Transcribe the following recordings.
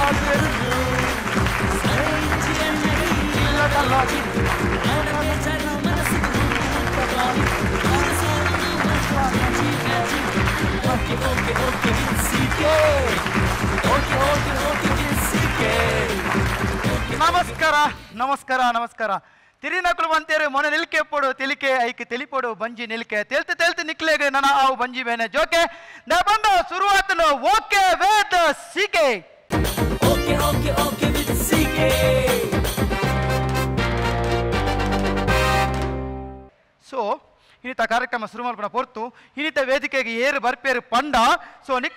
ನಮಸ್ಕಾರ ನಮಸ್ಕಾರ ನಮಸ್ಕಾರ ತಿರಿನಕಲು ಬಂತೇರು ಮೊನೆ ನಿಲ್ಕೆ ಪೋಡು ತಿಳಿಕೆ ಐಕೆ ತಿಳಿಪೋಡು ಬಂಜಿ ನಿಲ್ಕೆ ತೇಲ್ತು ತೇಲ್ತು ನಿಕ್ಲೆಗೆ ನನ್ನ ಆವು ಬಂಜಿ ಬೇನೆ ಜೋಕೆ ನಾ ಬಂದ ಶುರುವಾತಲು okay Veda CK Okay, okay, okay with CK. So ಇನ್ನಿತ ಕಾರ್ಯಕ್ರಮ ಶುರು ಮಾಡ್ಕೊಂಡ ಹೊರ್ತು ಇನ್ನಿತ ವೇದಿಕೆಗೆ ಏರು ಬರ್ಪೇರು ಪಂಡ ಸೊ ನಿಕ್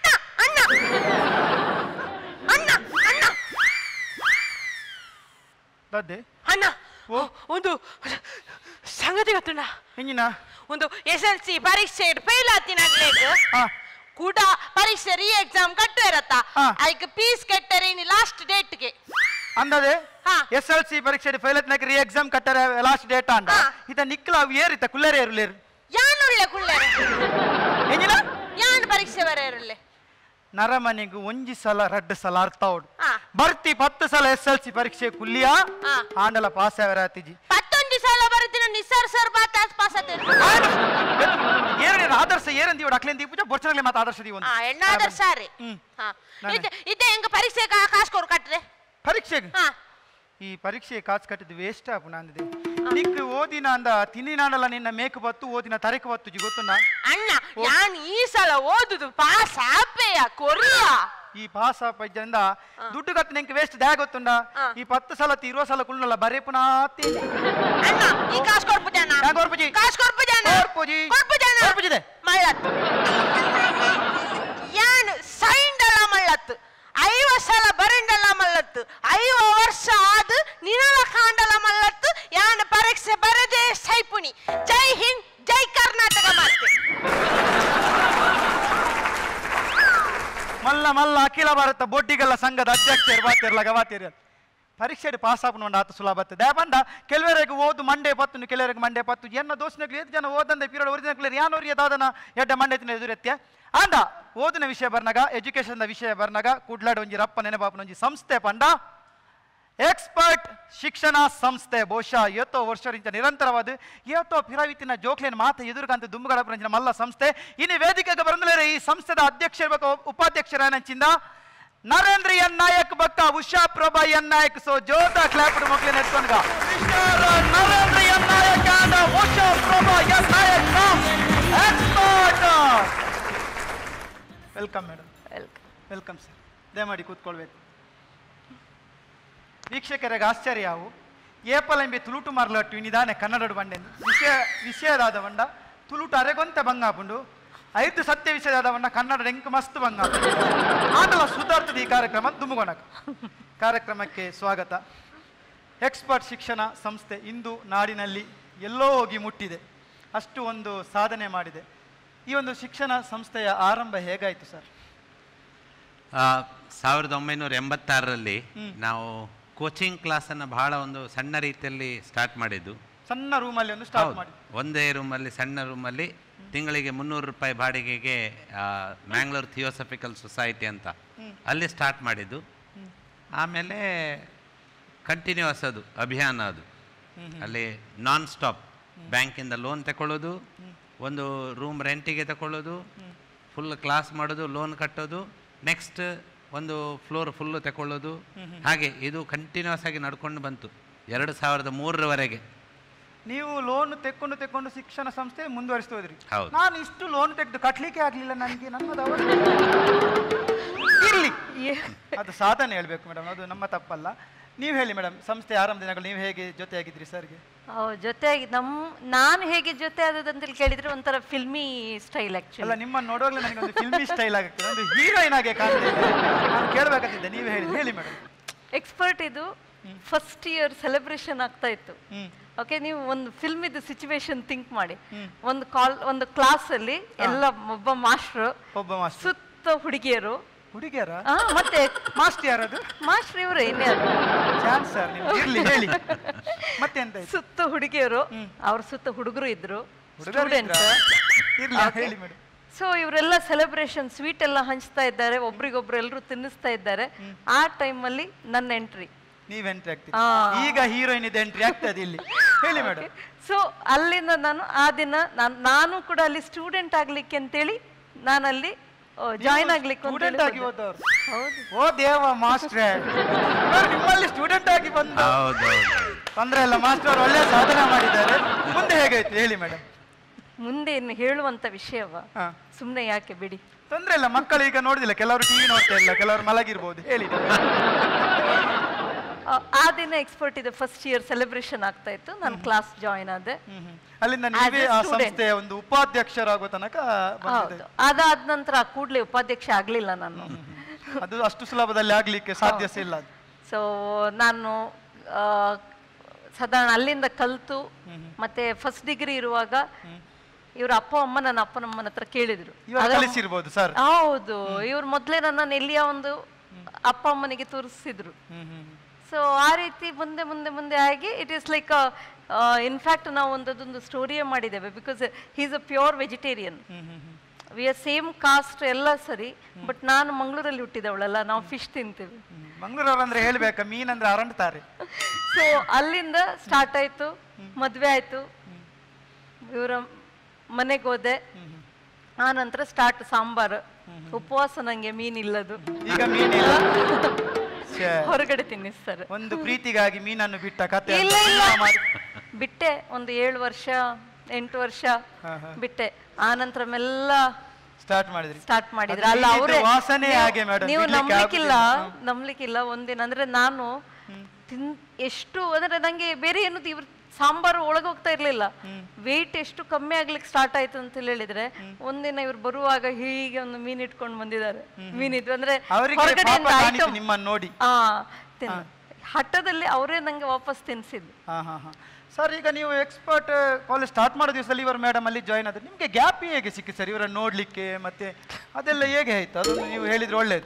ದದ್ದೆ ಅಣ್ಣ ಓ. ಒಂದು ಸಂಗತಿ ಗೊತ್ತುಂಡ ಹಿಂಗಿನ ಒಂದು ಎಸ್ ಎಲ್ ಸಿ ಪರೀಕ್ಷೆ ಫೇಲ್ ಆತಿನಾಗ್ಲೇಕ್ ಹಾ ಕೂಡ ಪರೀಕ್ಷೆ ರೀ ಎಕ್ಸಾಮ್ ಕಟ್ಟು ಇರತ್ತ ಹಾ. ಅದಕ್ಕೆ ಫೀಸ್ ಕಟ್ಟರೆ ಇನ್ನು ಲಾಸ್ಟ್ ಡೇಟ್ಗೆ ಅಂದದೆ ಹಾ. ಎಸ್ ಎಲ್ ಸಿ ಪರೀಕ್ಷೆ ಫೈಲ್ ಎತ್ನಕ್ಕೆ ರೀ ಎಕ್ಸಾಮ್ ಕಟ್ಟಾರ ಲಾಸ್ಟ್ ಡೇಟ್ ಅಂಡ ಹಾ. ಇತ ನಿಕ್ಲ ಅವು ಏರಿತ ಕುಲ್ಲೇರೆ ಇರಲೇರು ಯಾನ್ ಒಳ್ಳೆ ಕುಳ್ಳೇರು ಹೆಂಗಿನ ಯಾನ್ ಪರೀಕ್ಷೆ ಬರ ಇರಲಿ ನರಮನೆಗೂ ಒಂಜಿ ಸಲ ರಡ್ಡು ಸಲ ಅರ್ಥ ಅವಡು ಹಾ. ಬರ್ತಿ ಪತ್ತು ಸಲ ಎಸ್ ಎಲ್ ಸಿ ಪರೀಕ್ಷೆ ಕುಲ್ಲಿಯ ಹಾ. ಆಂಡಲ ಪಾಸ್ ಆತಿಜಿ ಪತ್ತೊಂದು ಸಲ ಬರುತ್ತಿನ ನಿಸ್ಸಾರ್ ಸರ್ ಬಾತ್ ಪಾಸ್ ಆತೇರು ಏನೇನು ಆದರ್ಶ ಏರಂದಿ ಇವ್ರು ಅಕ್ಲೆಂದಿ ಪೂಜೆ ಬೊಚ್ಚನಗ್ಲೆ ಮತ್ತೆ ಆದರ್ಶ ದೀವ ಹಾ ಎಣ್ಣಾದರ್ ಸಾರಿ ಹ್ಮ್. ಹಾ ನಾನೇ. ಇದೆ ಇದೆ ಹೆಂಗ ಪರೀಕ್ಷೆ ಕಾಸ್ಕೋರ್ ಕಟ್ರೆ ಪರೀಕ್ಷೆಗೆ ಹಾ ಈ ಪರೀಕ್ಷೆ ಕಾಸು ಕಟ್ಟಿದ್ದು ವೇಸ್ಟ್ ಆಪು ನಂದಿದೆ ನಿಕ್ ಓದಿನ ಅಂದ ತಿನ್ನಿನಾಡಲ್ಲ ನಿನ್ನ ಮೇಕ್ ಬತ್ತು ಓದಿನ ತರಕ ಬತ್ತು ಗೊತ್ತುಂಡ ಅಣ್ಣ ಯಾನ್ ಈ ಸಲ ಓದುದು ಪಾಸ್ ಆಪೆಯ ಕೊರಿಯಾ ಈ ಪಾಸ ಪಜ್ಜಂದ ದುಡ್ಡು ಕತ್ತು ನಿಂಗೆ ವೇಸ್ಟ್ ದ್ಯಾ ಗೊತ್ತುಂಡ ಹಾ. ಈ ಪತ್ತು ಸಲ ಇರುವ ಸಲ ಕುಳ್ಳಲ್ಲ ಬರೇ ಪುನಃ ತೀನಿ. ಅಣ್ಣ ಈ ಕಾಸ್ ಕೊಡ್ಪುಜಾನ ಯಾ ಕೊರ್ಪುಜಿ? ಕಾಸ್ ಕೊಡ್ಪುಜಾನ ಕೊರ್ಪುಜಿ. ಕೊಡ್ಪುಜಾನ ಕೊರ್ಪುಜಿದೆ. ಮಳ್ಳತ್ ಯಾನ್ ಸೈಂಡಲ ಮಳ್ಳತ್ ಐವ ಸಲ ಬರಿಂಡಲ ಮಲ್ಲತ್ ಐವ ವರ್ಷ ಆದ್ ನಿನಲ ಕಾಂಡಲ ಮಲ್ಲತ್ ಯಾನ್ ಪರೀಕ್ಷೆ ಬರದೆ ಸೈಪುಣಿ ಜೈ ಹಿಂದ್ ಜೈ ಕರ್ನಾಟಕ ಮಾತೆ ಮಲ್ಲ ಮಲ್ಲ ಅಖಿಲ ಭಾರತ ಬೊಡ್ಡಿಗಲ್ಲ ಸಂಘದ ಅಧ್ಯಕ್ಷರು ಬಾತಿರ್ಲ ಗವಾತಿರ ಪರೀಕ್ಷೆ ಪಾಸ್ ಆಪನ ಒಂದು ಆತ ಸುಲಭ ಬರ್ತದೆ ಬಂದ ಕೆಲವರಿಗೆ ಓದು ಮಂಡೆ ಪತ್ತು ಕೆಲವರಿಗೆ ಮಂಡೆ ಪತ್ತು ಎನ್ನ ದೋಸ್ನಗ್ಲಿ ಏತ್ ಜನ ಓದಂದ ಪೀರಿಯಡ್ ಒರಿಜಿನಲ್ ಯಾನೋರಿ ಅದಾದನ ಎಡ್ಡ ಮಂಡೆ ತಿನ್ನ ಎದುರೆತ್ಯ ಅಂದ ಓದಿನ ವಿಷಯ ಬರ್ನಾಗ ಎಜುಕೇಶನ್ ವಿಷಯ ಬರ್ನಾಗ ಕುಡ್ಲಾಡ್ ಒಂಜಿ ರಪ್ಪ ನೆನಪಾಪನ ಒಂಜಿ ಸಂಸ್ಥೆ ಪಂಡ ಎಕ್ಸ್ಪರ್ಟ್ ಶಿಕ್ಷಣ ಸಂಸ್ಥೆ ಬಹುಶಃ ಏತೋ ವರ್ಷದಿಂದ ನಿರಂತರವಾದ ಏತೋ ಪಿರಾವಿತಿನ ಜೋಕ್ಲೇನ್ ಮಾತು ಎದುರುಗಂತ ದುಮ್ಮಗಳ ಪ್ರಂಜನ ಮಲ್ಲ ಸಂಸ್ಥೆ ಇನ್ನು ವೇದಿಕೆಗೆ ಬಂದಲೇ ಈ ಸಂಸ್ಥೆದ ಅಧ್ಯಕ್ಷ ಇರ್ಬೇಕು ಉಪಾಧ್ಯಕ್ಷರ ನಂಚಿಂದ ನರೇಂದ್ರ ಎನ್ ನಾಯಕ್ ಬಕ್ಕ ಉಷಾ ಪ್ರಭಾ ಎನ್ ನಾಯಕ್ ಸೊ ಜೋತ ಕ್ಲಾಪ್ ಮಕ್ಳಿನ ಎತ್ಕೊಂಡ್ಗ Narendra N Nayak and Usha Prabha N Nayak expert welcome madam welcome sir ದಯಮಾಡಿ ಕೂತ್ಕೊಳ್ಬೇಕು ವೀಕ್ಷಕರಿಗೆ ಆಶ್ಚರ್ಯ ಅವು ಏಪಲೆಂಬಿ ತುಳುಟು ಮಾರ್ಲಟ್ಟು ನಿಧಾನೆ ಕನ್ನಡ ಬಂಡೆಂದು ವಿಷಯ ವಿಷಯದಾದ ಬಂಡ ತುಳುಟು ಅರೆಗೊಂತ ಬಂಗಾಪುಂಡು ಐದು ಸತ್ಯ ವಿಷಯದಾದ ಬಂಡ ಕನ್ನಡ ಎಂಕ್ ಮಸ್ತ್ ಬಂಗಾಪುಂಡು ಆಟಲ ಸುಧಾರ್ತದ ಈ ಕಾರ್ಯಕ್ರಮ ದುಮ್ಮುಗೊಣಕ ಕಾರ್ಯಕ್ರಮಕ್ಕೆ ಸ್ವಾಗತ ಎಕ್ಸ್ಪರ್ಟ್ ಶಿಕ್ಷಣ ಸಂಸ್ಥೆ ಇಂದು ನಾಡಿನಲ್ಲಿ ಎಲ್ಲೋ ಹೋಗಿ ಮುಟ್ಟಿದೆ ಅಷ್ಟು ಒಂದು ಸಾಧನೆ ಮಾಡಿದೆ ಈ ಒಂದು ಶಿಕ್ಷಣ ಸಂಸ್ಥೆಯ ಆರಂಭ ಹೇಗಾಯಿತು ಸರ್ ಆ, ಸಾವಿರದ ಒಂಬೈನೂರ ಎಂಬತ್ತಾರರಲ್ಲಿ ನಾವು ಕೋಚಿಂಗ್ ಕ್ಲಾಸನ್ನು ಬಹಳ ಒಂದು ಸಣ್ಣ ರೀತಿಯಲ್ಲಿ ಸ್ಟಾರ್ಟ್ ಮಾಡಿದ್ದು ಸಣ್ಣ ರೂಮಲ್ಲಿ ಒಂದು ಸ್ಟಾರ್ಟ್ ಹೌದು. ಮಾಡಿ ಒಂದೇ ರೂಮಲ್ಲಿ ಸಣ್ಣ ರೂಮಲ್ಲಿ ತಿಂಗಳಿಗೆ ಮುನ್ನೂರು ರೂಪಾಯಿ ಬಾಡಿಗೆಗೆ ಮ್ಯಾಂಗ್ಳೂರ್ ಥಿಯೋಸಫಿಕಲ್ ಸೊಸೈಟಿ ಅಂತ ಅಲ್ಲಿ ಸ್ಟಾರ್ಟ್ ಮಾಡಿದ್ದು ಆಮೇಲೆ ಕಂಟಿನ್ಯೂಸ್ ಅದು ಅಭಿಯಾನ ಅದು ಅಲ್ಲಿ ನಾನ್ ಸ್ಟಾಪ್ ಬ್ಯಾಂಕಿಂದ ಲೋನ್ ತಗೊಳ್ಳೋದು ಒಂದು ರೂಮ್ ರೆಂಟಿಗೆ ತಗೊಳ್ಳೋದು ಫುಲ್ ಕ್ಲಾಸ್ ಮಾಡೋದು ಲೋನ್ ಕಟ್ಟೋದು ನೆಕ್ಸ್ಟ್ ಒಂದು ಫ್ಲೋರ್ ಫುಲ್ಲು ತಗೊಳ್ಳೋದು ಹಾಗೆ ಇದು ಕಂಟಿನ್ಯೂಸ್ ಆಗಿ ನಡ್ಕೊಂಡು ಬಂತು ಎರಡು ಸಾವಿರದ ಮೂರರವರೆಗೆ ನೀವು ಲೋನ್ ತೆಕ್ಕೊಂಡು ತೆಕ್ಕೊಂಡು ಶಿಕ್ಷಣ ಸಂಸ್ಥೆ ಮುಂದುವರಿಸ್ತಾ ಹೋದ್ರಿ ಹೌದು. ನಾನು ಇಷ್ಟು ಲೋನ್ ತೆಗೆದು ಕಟ್ಲಿಕ್ಕೆ ಆಗ್ಲಿಲ್ಲ ನನಗೆ ನನ್ನದು ಅವಶ್ಯ ಇರ್ಲಿ ಅದು ಸಾಧನೆ ಹೇಳ್ಬೇಕು ಮೇಡಮ್ ಅದು ನಮ್ಮ ತಪ್ಪಲ್ಲ ನೀವು ಹೇಳಿ ಮೇಡಮ್ ಸಂಸ್ಥೆ ಆರಂಭ ದಿನಗಳು ನೀವು ಹೇಗೆ ಜೊತೆಯಾಗಿದ್ರಿ ಸರ್ಗೆ ಹೌದು ಜೊತೆಯಾಗಿ ನಮ್ ನಾನು ಹೇಗೆ ಜೊತೆ ಆದದಂತೇಳಿ ಕೇಳಿದ್ರೆ ಒಂಥರ ಫಿಲ್ಮಿ ಸ್ಟೈಲ್ ಅಲ್ಲ ಆಕ್ಚುಲಿ ನಿಮ್ಮನ್ನು ನೋಡುವಾಗಲೇ ನನಗೆ ಒಂದು ಫಿಲ್ಮಿ ಸ್ಟೈಲ್ ಆಗುತ್ತೆ ಒಂದು ಹೀರೋಯಿನ್ ಆಗಿ ಕಾಣ್ತಾ ಇದೆ ನಾನು ಕೇಳಬೇಕಂತಿದ್ದೆ ನೀವು ಹೇಳಿ ಹೇಳಿ ಮೇಡಮ್ ಎಕ್ಸ್ಪರ್ಟ್ ಇದು ಫಸ್ಟ್ ಇಯರ್ ಸೆಲೆಬ್ರೇಷನ್ ಆಗ್ತಾ ಇತ್ತು ಹ್ಮ್. ಓಕೆ ನೀವು ಒಂದು ಫಿಲ್ಮ್ ಇದು ಸಿಚುವೇಶನ್ ಥಿಂಕ್ ಮಾಡಿ ಒಂದು ಕಾಲ್ ಒಂದು ಕ್ಲಾಸ್ ಅಲ್ಲಿ ಎಲ್ಲ ಒಬ್ಬ ಮಾಸ್ಟ್ರು ಒಬ್ಬ ಮಾಸ್ಟರ್ ಸುತ್ತ ಹುಡುಗಿಯರು ಹುಡುಗಿಯರ ಆ, ಮತ್ತೆ ಮಾಸ್ಟರ್ ಯಾರದು ಮಾಸ್ಟರ್ ಇವರೇ ಇನ್ಯಾರು ಚಾನ್ಸ್ ಸರ್ ನೀವು ಇರ್ಲಿ ಹೇಳಿ ಮತ್ತೆ ಎಂತ ಆಯ್ತು? ಸುತ್ತ ಹುಡುಗಿಯರು ಅವ್ರ ಸುತ್ತ ಹುಡುಗರು ಇದ್ರು ಹುಡುಗರು ಸ್ಟೂಡೆಂಟ್ಸ್ ಇದ್ರಾ? ಇರ್ಲಿ ಹೇಳಿ ಮೇಡಮ್ ಸೊ ಇವರೆಲ್ಲ ಸೆಲೆಬ್ರೇಷನ್ ಸ್ವೀಟ್ ಎಲ್ಲ ಹಂಚ್ತಾ ಇದ್ದಾರೆ ಒಬ್ರಿಗೊಬ್ರು ಎಲ್ಲರೂ ತಿನ್ನಿಸ್ತಾ ಇದ್ದಾರೆ ಆ ಟೈಮಲ್ಲಿ ನನ್ನ ಎಂಟ್ರಿ ನೀವ್ ಎಂಟ್ರಿ ಆಗ್ತೀರಿ ಆ. ಈಗ ಹೀರೋಯಿನ್ ಇದೆ ಎಂಟ್ರಿ ಆಗ್ತದೆ ಇಲ್ಲಿ ಹೇಳಿ ಮೇಡಮ್ ಸೊ ಅಲ್ಲಿಂದ ನಾನು ಆ ದಿನ ನಾನ್- ನಾನು ಕೂಡ ಅಲ್ಲಿ ಸ್ಟೂಡೆಂಟ್ ಆಗ್ಲಿಕ್ಕೆ ಅಂತೇಳಿ ನಾನು ಅಲ್ಲಿ ಜಾಯ್ನ್ ಆಗ್ಲಿಕ್ಕೆ ಅಂತ ಸ್ಟೂಡೆಂಟ್ ಹೇಳಿ ಆಗಿ ಬಂದೆ. ಹೋದವ್ರು ಹೌದು ಓ ದೇವ ಮಾಸ್ಟ್ರೇ ನಿಮ್ಮಲ್ಲಿ ಸ್ಟೂಡೆಂಟ್ ಆಗಿ ಬಂದು ಹೌದೌದು ತೊಂದ್ರೆ ಇಲ್ಲ ಮಾಸ್ಟರ್ ಒಳ್ಳೆ ಸಾಧನೆ ಮಾಡಿದ್ದಾರೆ ಮುಂದೆ ಹೇಗಾಯ್ತು ಹೇಳಿ ಮೇಡಮ್ ಮುಂದೆ ಇನ್ನು ಹೇಳುವಂತ ವಿಷಯವ ಹಾ ಸುಮ್ಮನೆ ಯಾಕೆ ಬಿಡಿ ತೊಂದ್ರೆ ಇಲ್ಲ ಮಕ್ಕಳು ಈಗ ನೋಡುದಿಲ್ಲ ಕೆಲವರು ಟಿವಿ ನೋಡ್ತಾ ಇಲ್ಲ ಕೆಲವರು ಮಲಗಿರ್ಬೋದು ಹೇಳಿ ನೀವು. ಆ, ಆ ದಿನ ಎಕ್ಸ್ಪರ್ಟ್ ಇದೆ ಫಸ್ಟ್ ಇಯರ್ ಸೆಲೆಬ್ರೇಷನ್ ಆಗ್ತಾ ಇತ್ತು ನಾನು ಕ್ಲಾಸ್ ಜಾಯಿನ್ ಆದೆ ಹ್ಮ್ ಹ್ಮ್. ಅಲ್ಲಿಂದ As a ನೀವೇ ಆ student. ಸಂಸ್ಥೆಯ ಒಂದು ಉಪಾಧ್ಯಕ್ಷರಾಗುವ ತನಕ ಬಂದಿದೆ ಹೌದು ಅದಾದ ನಂತರ ಕೂಡಲೇ ಉಪಾಧ್ಯಕ್ಷ ಆಗ್ಲಿಲ್ಲ ನಾನು ಅದು ಅಷ್ಟು ಸುಲಭದಲ್ಲಿ ಆಗ್ಲಿಕ್ಕೆ ಸಾಧ್ಯ ಇಲ್ಲ ಅದು ಸೊ ನಾನು ಆ, ಸಾಧಾರಣ ಅಲ್ಲಿಂದ ಕಲ್ತು ಮತ್ತೆ ಫಸ್ಟ್ ಡಿಗ್ರಿ ಇರುವಾಗ ಇವ್ರ ಅಪ್ಪ ಅಮ್ಮ ನನ್ನ ಅಪ್ಪನಮ್ಮನ ಹತ್ರ ಕೇಳಿದ್ರು ಇವಾಗ ಅದರ- ಕಲಿಸಿರ್ಬೋದು ಸರ್ ಹೌದು ಇವ್ರು ಮೊದಲೇ ನನ್ನನ್ನು ಎಲ್ಲಿಯ ಒಂದು ಅಪ್ಪ ಅಮ್ಮನಿಗೆ ತೋರಿಸಿದ್ರು ಹ್ಮ್ ಹ್ಮ್ ಸೊ ಆ ರೀತಿ ಮುಂದೆ ಮುಂದೆ ಮುಂದೆ ಆಗಿ ಇಟ್ ಈಸ್ ಲೈಕ್ ಇನ್ಫ್ಯಾಕ್ಟ್ ನಾವು ಒಂದದೊಂದು ಸ್ಟೋರಿಯೇ ಮಾಡಿದ್ದೇವೆ because is a pure vegetarian hmm hmm hmm. We are same caste ಎಲ್ಲ ಸರಿ ಬಟ್ ನಾನು ಮಂಗಳೂರಲ್ಲಿ ಹುಟ್ಟಿದವಳಲ್ಲ ನಾವು ಫಿಶ್ ತಿಂತೀವಿ ಹ್ಮ್. ಮಂಗಳೂರವ್ರು ಅಂದ್ರೆ ಹೇಳ್ಬೇಕಾ ಮೀನಂದ್ರೆ ಅರಂಡ್ತಾರೆ ಸೊ ಅಲ್ಲಿಂದ ಸ್ಟಾರ್ಟ್ ಆಯ್ತು ಮದ್ವೆ ಆಯ್ತು ಇವರ ಮನೆಗೆ ಹೋದೆ ಆ ನಂತರ ಸ್ಟಾರ್ಟ್ ಸಾಂಬಾರು ಉಪವಾಸ ನಂಗೆ ಮೀನಿಲ್ಲದು ಈಗ ಮೀನಿಲ್ಲ ಛೇ, ಹೊರಗಡೆ ತಿನ್ನಿಸ್ತಾರೆ ಒಂದು ಪ್ರೀತಿಗಾಗಿ ಮೀನನ್ನು ಬಿಟ್ಟ ಕತೆ ಇಲ್ಲ ಅಂತ ಇಲ್ಲ ಸಿನಿಮಾ ಮಾಡಿ ಬಿಟ್ಟೆ ಒಂದು ಏಳು ವರ್ಷ ಎಂಟು ವರ್ಷ ಹಾ, ಹಾ. ಬಿಟ್ಟೆ ಆ ನಂತರ ಮೆಲ್ಲ ಸ್ಟಾರ್ಟ್ ಮಾಡಿದ್ರಿ ಸ್ಟಾರ್ಟ್ ಮಾಡಿದ್ರು ಅದು ಅಲ್ಲ ಮೀನಿದ್ದು ಅವರೇ ವಾಸನೆ ಹಾಗೆ madam, ನೀವು ಬಿಡ್ಲಿಕ್ಕೆ ನಂಬ್ಲಿಕ್ಕಿಲ್ಲ ಆಗುದಿಲ್ಲ. ನಂಬ್ಲಿಕ್ಕಿಲ್ಲ ಒಂದಿನ ಅಂದ್ರೆ ನಾನು ತಿನ್ ಎಷ್ಟು ಅಂದ್ರೆ ನಂಗೆ ಬೇರೆ ಏನು ಇವ್ರ ಸಾಂಬಾರು ಒಳಗೆ ಹೋಗ್ತಾ ಇರ್ಲಿಲ್ಲ ವೆಯ್ಟ್ ಎಷ್ಟು ಕಮ್ಮಿ ಆಗ್ಲಿಕ್ಕೆ ಸ್ಟಾರ್ಟ್ ಆಯ್ತು ಅಂತ ಹೇಳಿದ್ರೆ ಒಂದಿನ ಇವ್ರು ಬರುವಾಗ ಹೀಗೆ ಒಂದು ಮೀನ್ ಇಟ್ಕೊಂಡು ಬಂದಿದ್ದಾರೆ ಮೀನಿದ್ದು ಅಂದ್ರೆ ಅವರಿಗೆ ಹೊರಗಡೆಯಿಂದ ಪಾಪ ಕಾಣಿತು item- ನಿಮ್ಮನ್ನು ನೋಡಿ ಆ ತಿನ್ನ ಹಠದಲ್ಲಿ ಅವರೇ ನಂಗೆ ವಾಪಸ್ ತಿನ್ಸಿದ್ದು ಹಾ ಹಾ ಹಾ ಸರ್ ಈಗ ನೀವು ಎಕ್ಸ್ಪರ್ಟ್ ಕಾಲೇಜ್ ಸ್ಟಾರ್ಟ್ ಮಾಡೋ ದಿವಸದಲ್ಲಿ ಇವರು ಮೇಡಮ್ ಅಲ್ಲಿ ಜಾಯ್ನ್ ಆದ್ರೆ ನಿಮಗೆ ಗ್ಯಾಪ್ ಹೇಗೆ ಸಿಕ್ಕಿ ಸರ್ ಇವರನ್ನು ನೋಡ್ಲಿಕ್ಕೆ ಮತ್ತೆ ಅದೆಲ್ಲ ಹೇಗೆ ಆಯ್ತು ಅದನ್ನು ನೀವು ಹೇಳಿದ್ರೆ ಒಳ್ಳೇದು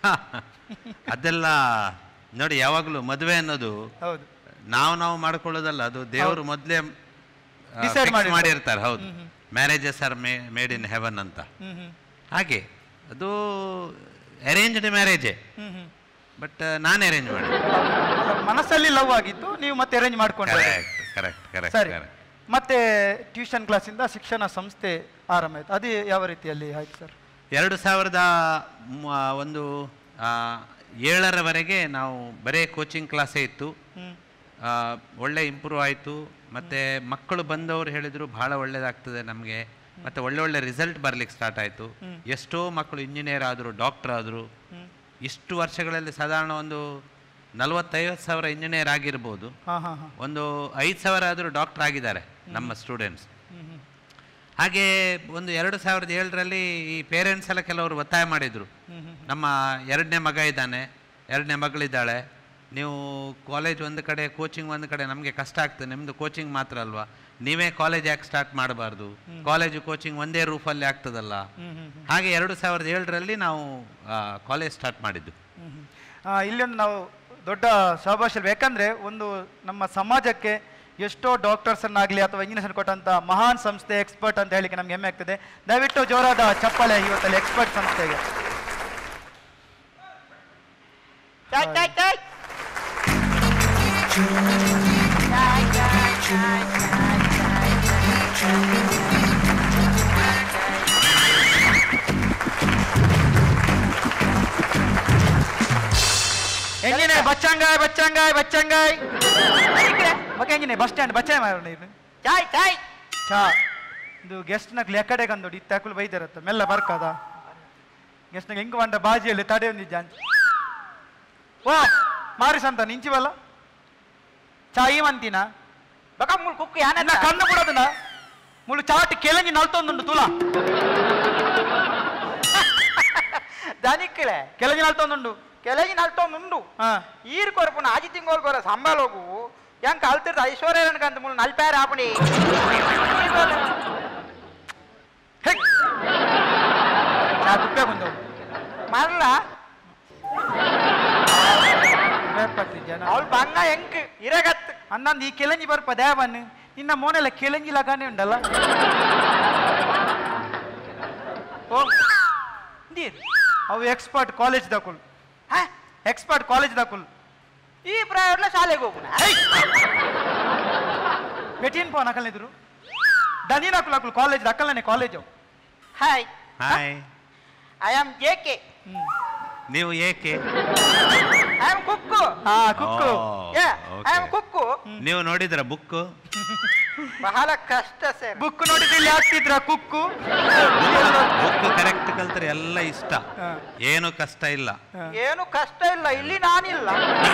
ಅದೆಲ್ಲ ನೋಡಿ ಯಾವಾಗಲೂ ಮದುವೆ ಅನ್ನೋದು ಹೌದು ನಾವು ನಾವು ಮಾಡ್ಕೊಳ್ಳೋದಲ್ಲ ಅದು ದೇವರು ಮೊದಲೇ Decide ಮಾಡಿರ್ತಾರೆ. ಮಾಡಿರ್ತಾರೆ ಹೌದು marriages are made in heaven ಅಂತ ಹ್ಮ್ ಹ್ಮ್ ಹಾಗೆ ಅದು ಅರೇಂಜ್ಡ್ ಮ್ಯಾರೇಜೇ ಹ್ಮ್ ಹ್ಮ್ ಬಟ್ ನಾನು ಅರೇಂಜ್ ಮಾಡಿ ಅಲ್ಲ, ಮನಸ್ಸಲ್ಲಿ ಲವ್ ಆಗಿತ್ತು ನೀವು ಮತ್ತೆ ಅರೇಂಜ್ ಮಾಡ್ಕೊಂಡ್ರೆ ಕರೆಕ್ಟ್ ಕರೆಕ್ಟ್ ಕರೆಕ್ಟ್ ಸರಿ ಕರೆಕ್ಟ್ ಮತ್ತೆ ಟ್ಯೂಷನ್ ಕ್ಲಾಸಿಂದ ಶಿಕ್ಷಣ ಸಂಸ್ಥೆ ಆರಂಭ ಆಯ್ತು ಅದು ಯಾವ ರೀತಿಯಲ್ಲಿ ಆಯ್ತು ಸರ್ ಎರಡು ಸಾವಿರದ ಮ- ಒಂದು ಆ, ಏಳರವರೆಗೆ ನಾವು ಬರೀ ಕೋಚಿಂಗ್ ಕ್ಲಾಸೇ ಇತ್ತು ಹ್ಮ್ ಆ, ಒಳ್ಳೆ ಇಂಪ್ರೂವ್ ಆಯಿತು ಮತ್ತು ಮಕ್ಕಳು ಬಂದವರು ಹೇಳಿದರು ಭಾಳ ಒಳ್ಳೇದಾಗ್ತದೆ ನಮಗೆ ಮತ್ತು ಒಳ್ಳೆ ಒಳ್ಳೆ ರಿಸಲ್ಟ್ ಬರಲಿಕ್ಕೆ ಸ್ಟಾರ್ಟ್ ಆಯಿತು ಎಷ್ಟೋ ಮಕ್ಕಳು ಇಂಜಿನಿಯರ್ ಆದರು ಡಾಕ್ಟರ್ ಆದರು ಇಷ್ಟು ವರ್ಷಗಳಲ್ಲಿ ಸಾಧಾರಣ ಒಂದು ನಲವತ್ತೈವತ್ತು ಸಾವಿರ ಇಂಜಿನಿಯರ್ ಆಗಿರ್ಬೋದು ಹಾ ಹಾ ಹಾ ಒಂದು ಐದು ಸಾವಿರ ಆದರೂ ಡಾಕ್ಟರ್ ಆಗಿದ್ದಾರೆ ನಮ್ಮ ಸ್ಟೂಡೆಂಟ್ಸ್ ಹಾಗೆ ಒಂದು ಎರಡು ಸಾವಿರದ ಏಳರಲ್ಲಿ ಈ ಪೇರೆಂಟ್ಸ್ ಎಲ್ಲ ಕೆಲವರು ಒತ್ತಾಯ ಮಾಡಿದರು ನಮ್ಮ ಎರಡನೇ ಮಗ ಇದ್ದಾನೆ ಎರಡನೇ ಮಗಳಿದ್ದಾಳೆ ನೀವು ಕಾಲೇಜ್ ಒಂದು ಕಡೆ ಕೋಚಿಂಗ್ ಒಂದು ಕಡೆ ನಮಗೆ ಕಷ್ಟ ಆಗ್ತದೆ ನಿಮ್ಮದು ಕೋಚಿಂಗ್ ಮಾತ್ರ ಅಲ್ವಾ ನೀವೇ ಕಾಲೇಜ್ ಯಾಕೆ ಸ್ಟಾರ್ಟ್ ಮಾಡಬಾರ್ದು ಕಾಲೇಜು ಕೋಚಿಂಗ್ ಒಂದೇ ರೂಫಲ್ಲಿ ಆಗ್ತದಲ್ಲ ಹಾಗೆ ಎರಡು ಸಾವಿರದ ಏಳರಲ್ಲಿ ನಾವು ಕಾಲೇಜ್ ಸ್ಟಾರ್ಟ್ ಮಾಡಿದ್ದು ಹ್ಮ್ ಹ್ಮ್. ಆ, ಇಲ್ಲಿ ಒಂದು ನಾವು ದೊಡ್ಡ ಶುಭಾಶಯ ಯಾಕಂದ್ರೆ ಒಂದು ನಮ್ಮ ಸಮಾಜಕ್ಕೆ ಎಷ್ಟೋ ಡಾಕ್ಟರ್ಸ್ ಅನ್ನಾಗಲಿ ಅಥವಾ ಇಂಜಿನಿಯರ್ಸ್ ಕೊಟ್ಟಂತ ಮಹಾನ್ ಸಂಸ್ಥೆ ಎಕ್ಸ್ಪರ್ಟ್ ಅಂತ ಹೇಳಿಕ್ಕೆ ನಮ್ಗೆ ಹೆಮ್ಮೆ ಆಗ್ತದೆ ದಯವಿಟ್ಟು ಜೋರಾದ ಚಪ್ಪಾಳೆ ಇವತ್ತಲ್ಲಿ ಎಕ್ಸ್ಪರ್ಟ್ ಸಂಸ್ಥೆಗೆ ಎಂಜಿನೆ ಬಚ್ಚಂಗಾಯ್ ಬಚ್ಚಂಗಾಯ್ ಬಚ್ಚಂಗಾಯ್ ಮಗ ಎಂಜಿನೆ ಬಸ್ ಸ್ಟ್ಯಾಂಡ್ ಬಚ್ಚಾಯ್ ಮಾರ ನೀನು ಚಾಯ್ ಚಾಯ್ ಚಾ ಇದು ಗೆಸ್ಟ್ ನಕ್ಲಿ ಎಕಡೆ ಕಂದೋಡಿ ಇತ್ತಾಕುಲು ಬೈದಾರತ್ತ ಮೆಲ್ಲ ಬರ್ಕದ ಗೆಸ್ಟ್ ನಗೆ ಹೆಂಗ್ ಬಂದ ಬಾಜಿಯಲ್ಲಿ ತಡೆ ಒಂದಿದ್ದ ಅಂತ ಓ ಮಾರಿಸ್ ಅಂತ ನಿಂಚಿವಲ್ಲ ಚಾಯಿ ಮಂತಿನ ಬಕ ಮುಲ್ ಕುಕ್ಕು ಯಾನ ಎನ್ನ ಕಣ್ಣು ಬಿಡೋದನ್ನ ಮುಳು ಚಾಟಿ ಕೆಳಂಗಿ ನಲ್ತೊಂದುಂಡು ತುಲ ದಾನಿಕ್ಕಳೆ ಕೆಳಂಗಿ ನಲ್ತೊಂದುಂಡು ಕೆಳಗಿನ ನಲ್ತೊಂದುಂಡು ಹಾ ಈರ್ ಕೊರಪುನ ಆಜಿ ತಿಂಗೋಲ್ ಕೊರ ಸಂಬಾಲೋಗು ಎಂಕ ಅಲ್ತಿರ್ದ ಐಶ್ವರ್ಯ ಕಂತ ಮುಲ್ ನಲ್ಪ್ಯಾರ ಆಪಣಿ ಹೇ ಚಾ ದುಪ್ಪೆ ಬಂದವು ಮರಲ ಬೇಪಟ್ಟಿ ಜನ ಅವಳು ಬಂಗ ಎಂಕ್ ಇರಗತ್ ಅನ್ನಂದು ಈ ಕೆಳಂಜಿ ಬರ್ಪ ದೇವನ್ ನಿನ್ನ ಮೋನೆಲ್ಲ ಕೆಳಂಜಿ ಲಗಾನೆ ಉಂಡಲ್ಲ ಓ ಇಂದೀರು ಅವು ಎಕ್ಸ್ಪರ್ಟ್ ಕಾಲೇಜ್ ದಕುಲ್ ಹಾ ಎಕ್ಸ್ಪರ್ಟ್ ಕಾಲೇಜ್ ದಕುಲ್ ಈ ಪ್ರಾಯಲ್ಲ ಶಾಲೆಗೆ ಹೋಗುಣ ಬೆಟಿನ್ ಪೋನ್ ಅಕಲ್ನಿದ್ರು ದನೀನ್ ಅಕುಲ್ ಅಕುಲ್ ಕಾಲೇಜ್ ಅಕ್ಕಲ್ನೇ college hi hi I am J K ನೀವು ಏಕೆ ಐ ಆಮ್ ಕುಕ್ಕು ಹಾ Kukku yeah oh, I am okay. Kukku ನೀವು ನೋಡಿದ್ರ ಬುಕ್ ಬಹಳ ಕಷ್ಟ ಸರ್ ಬುಕ್ ನೋಡಿದ್ರೆ ಇಲ್ಲಿ ಆಗ್ತಿದ್ರ ಕುಕ್ಕು ಬುಕ್ ಕರೆಕ್ಟ್ ಕಲ್ತ್ರೆ ಎಲ್ಲ ಇಷ್ಟ ಹಾ. ಏನು ಕಷ್ಟ ಇಲ್ಲ ಏನು ಕಷ್ಟ ಇಲ್ಲ ಇಲ್ಲಿ ನಾನಿಲ್ಲ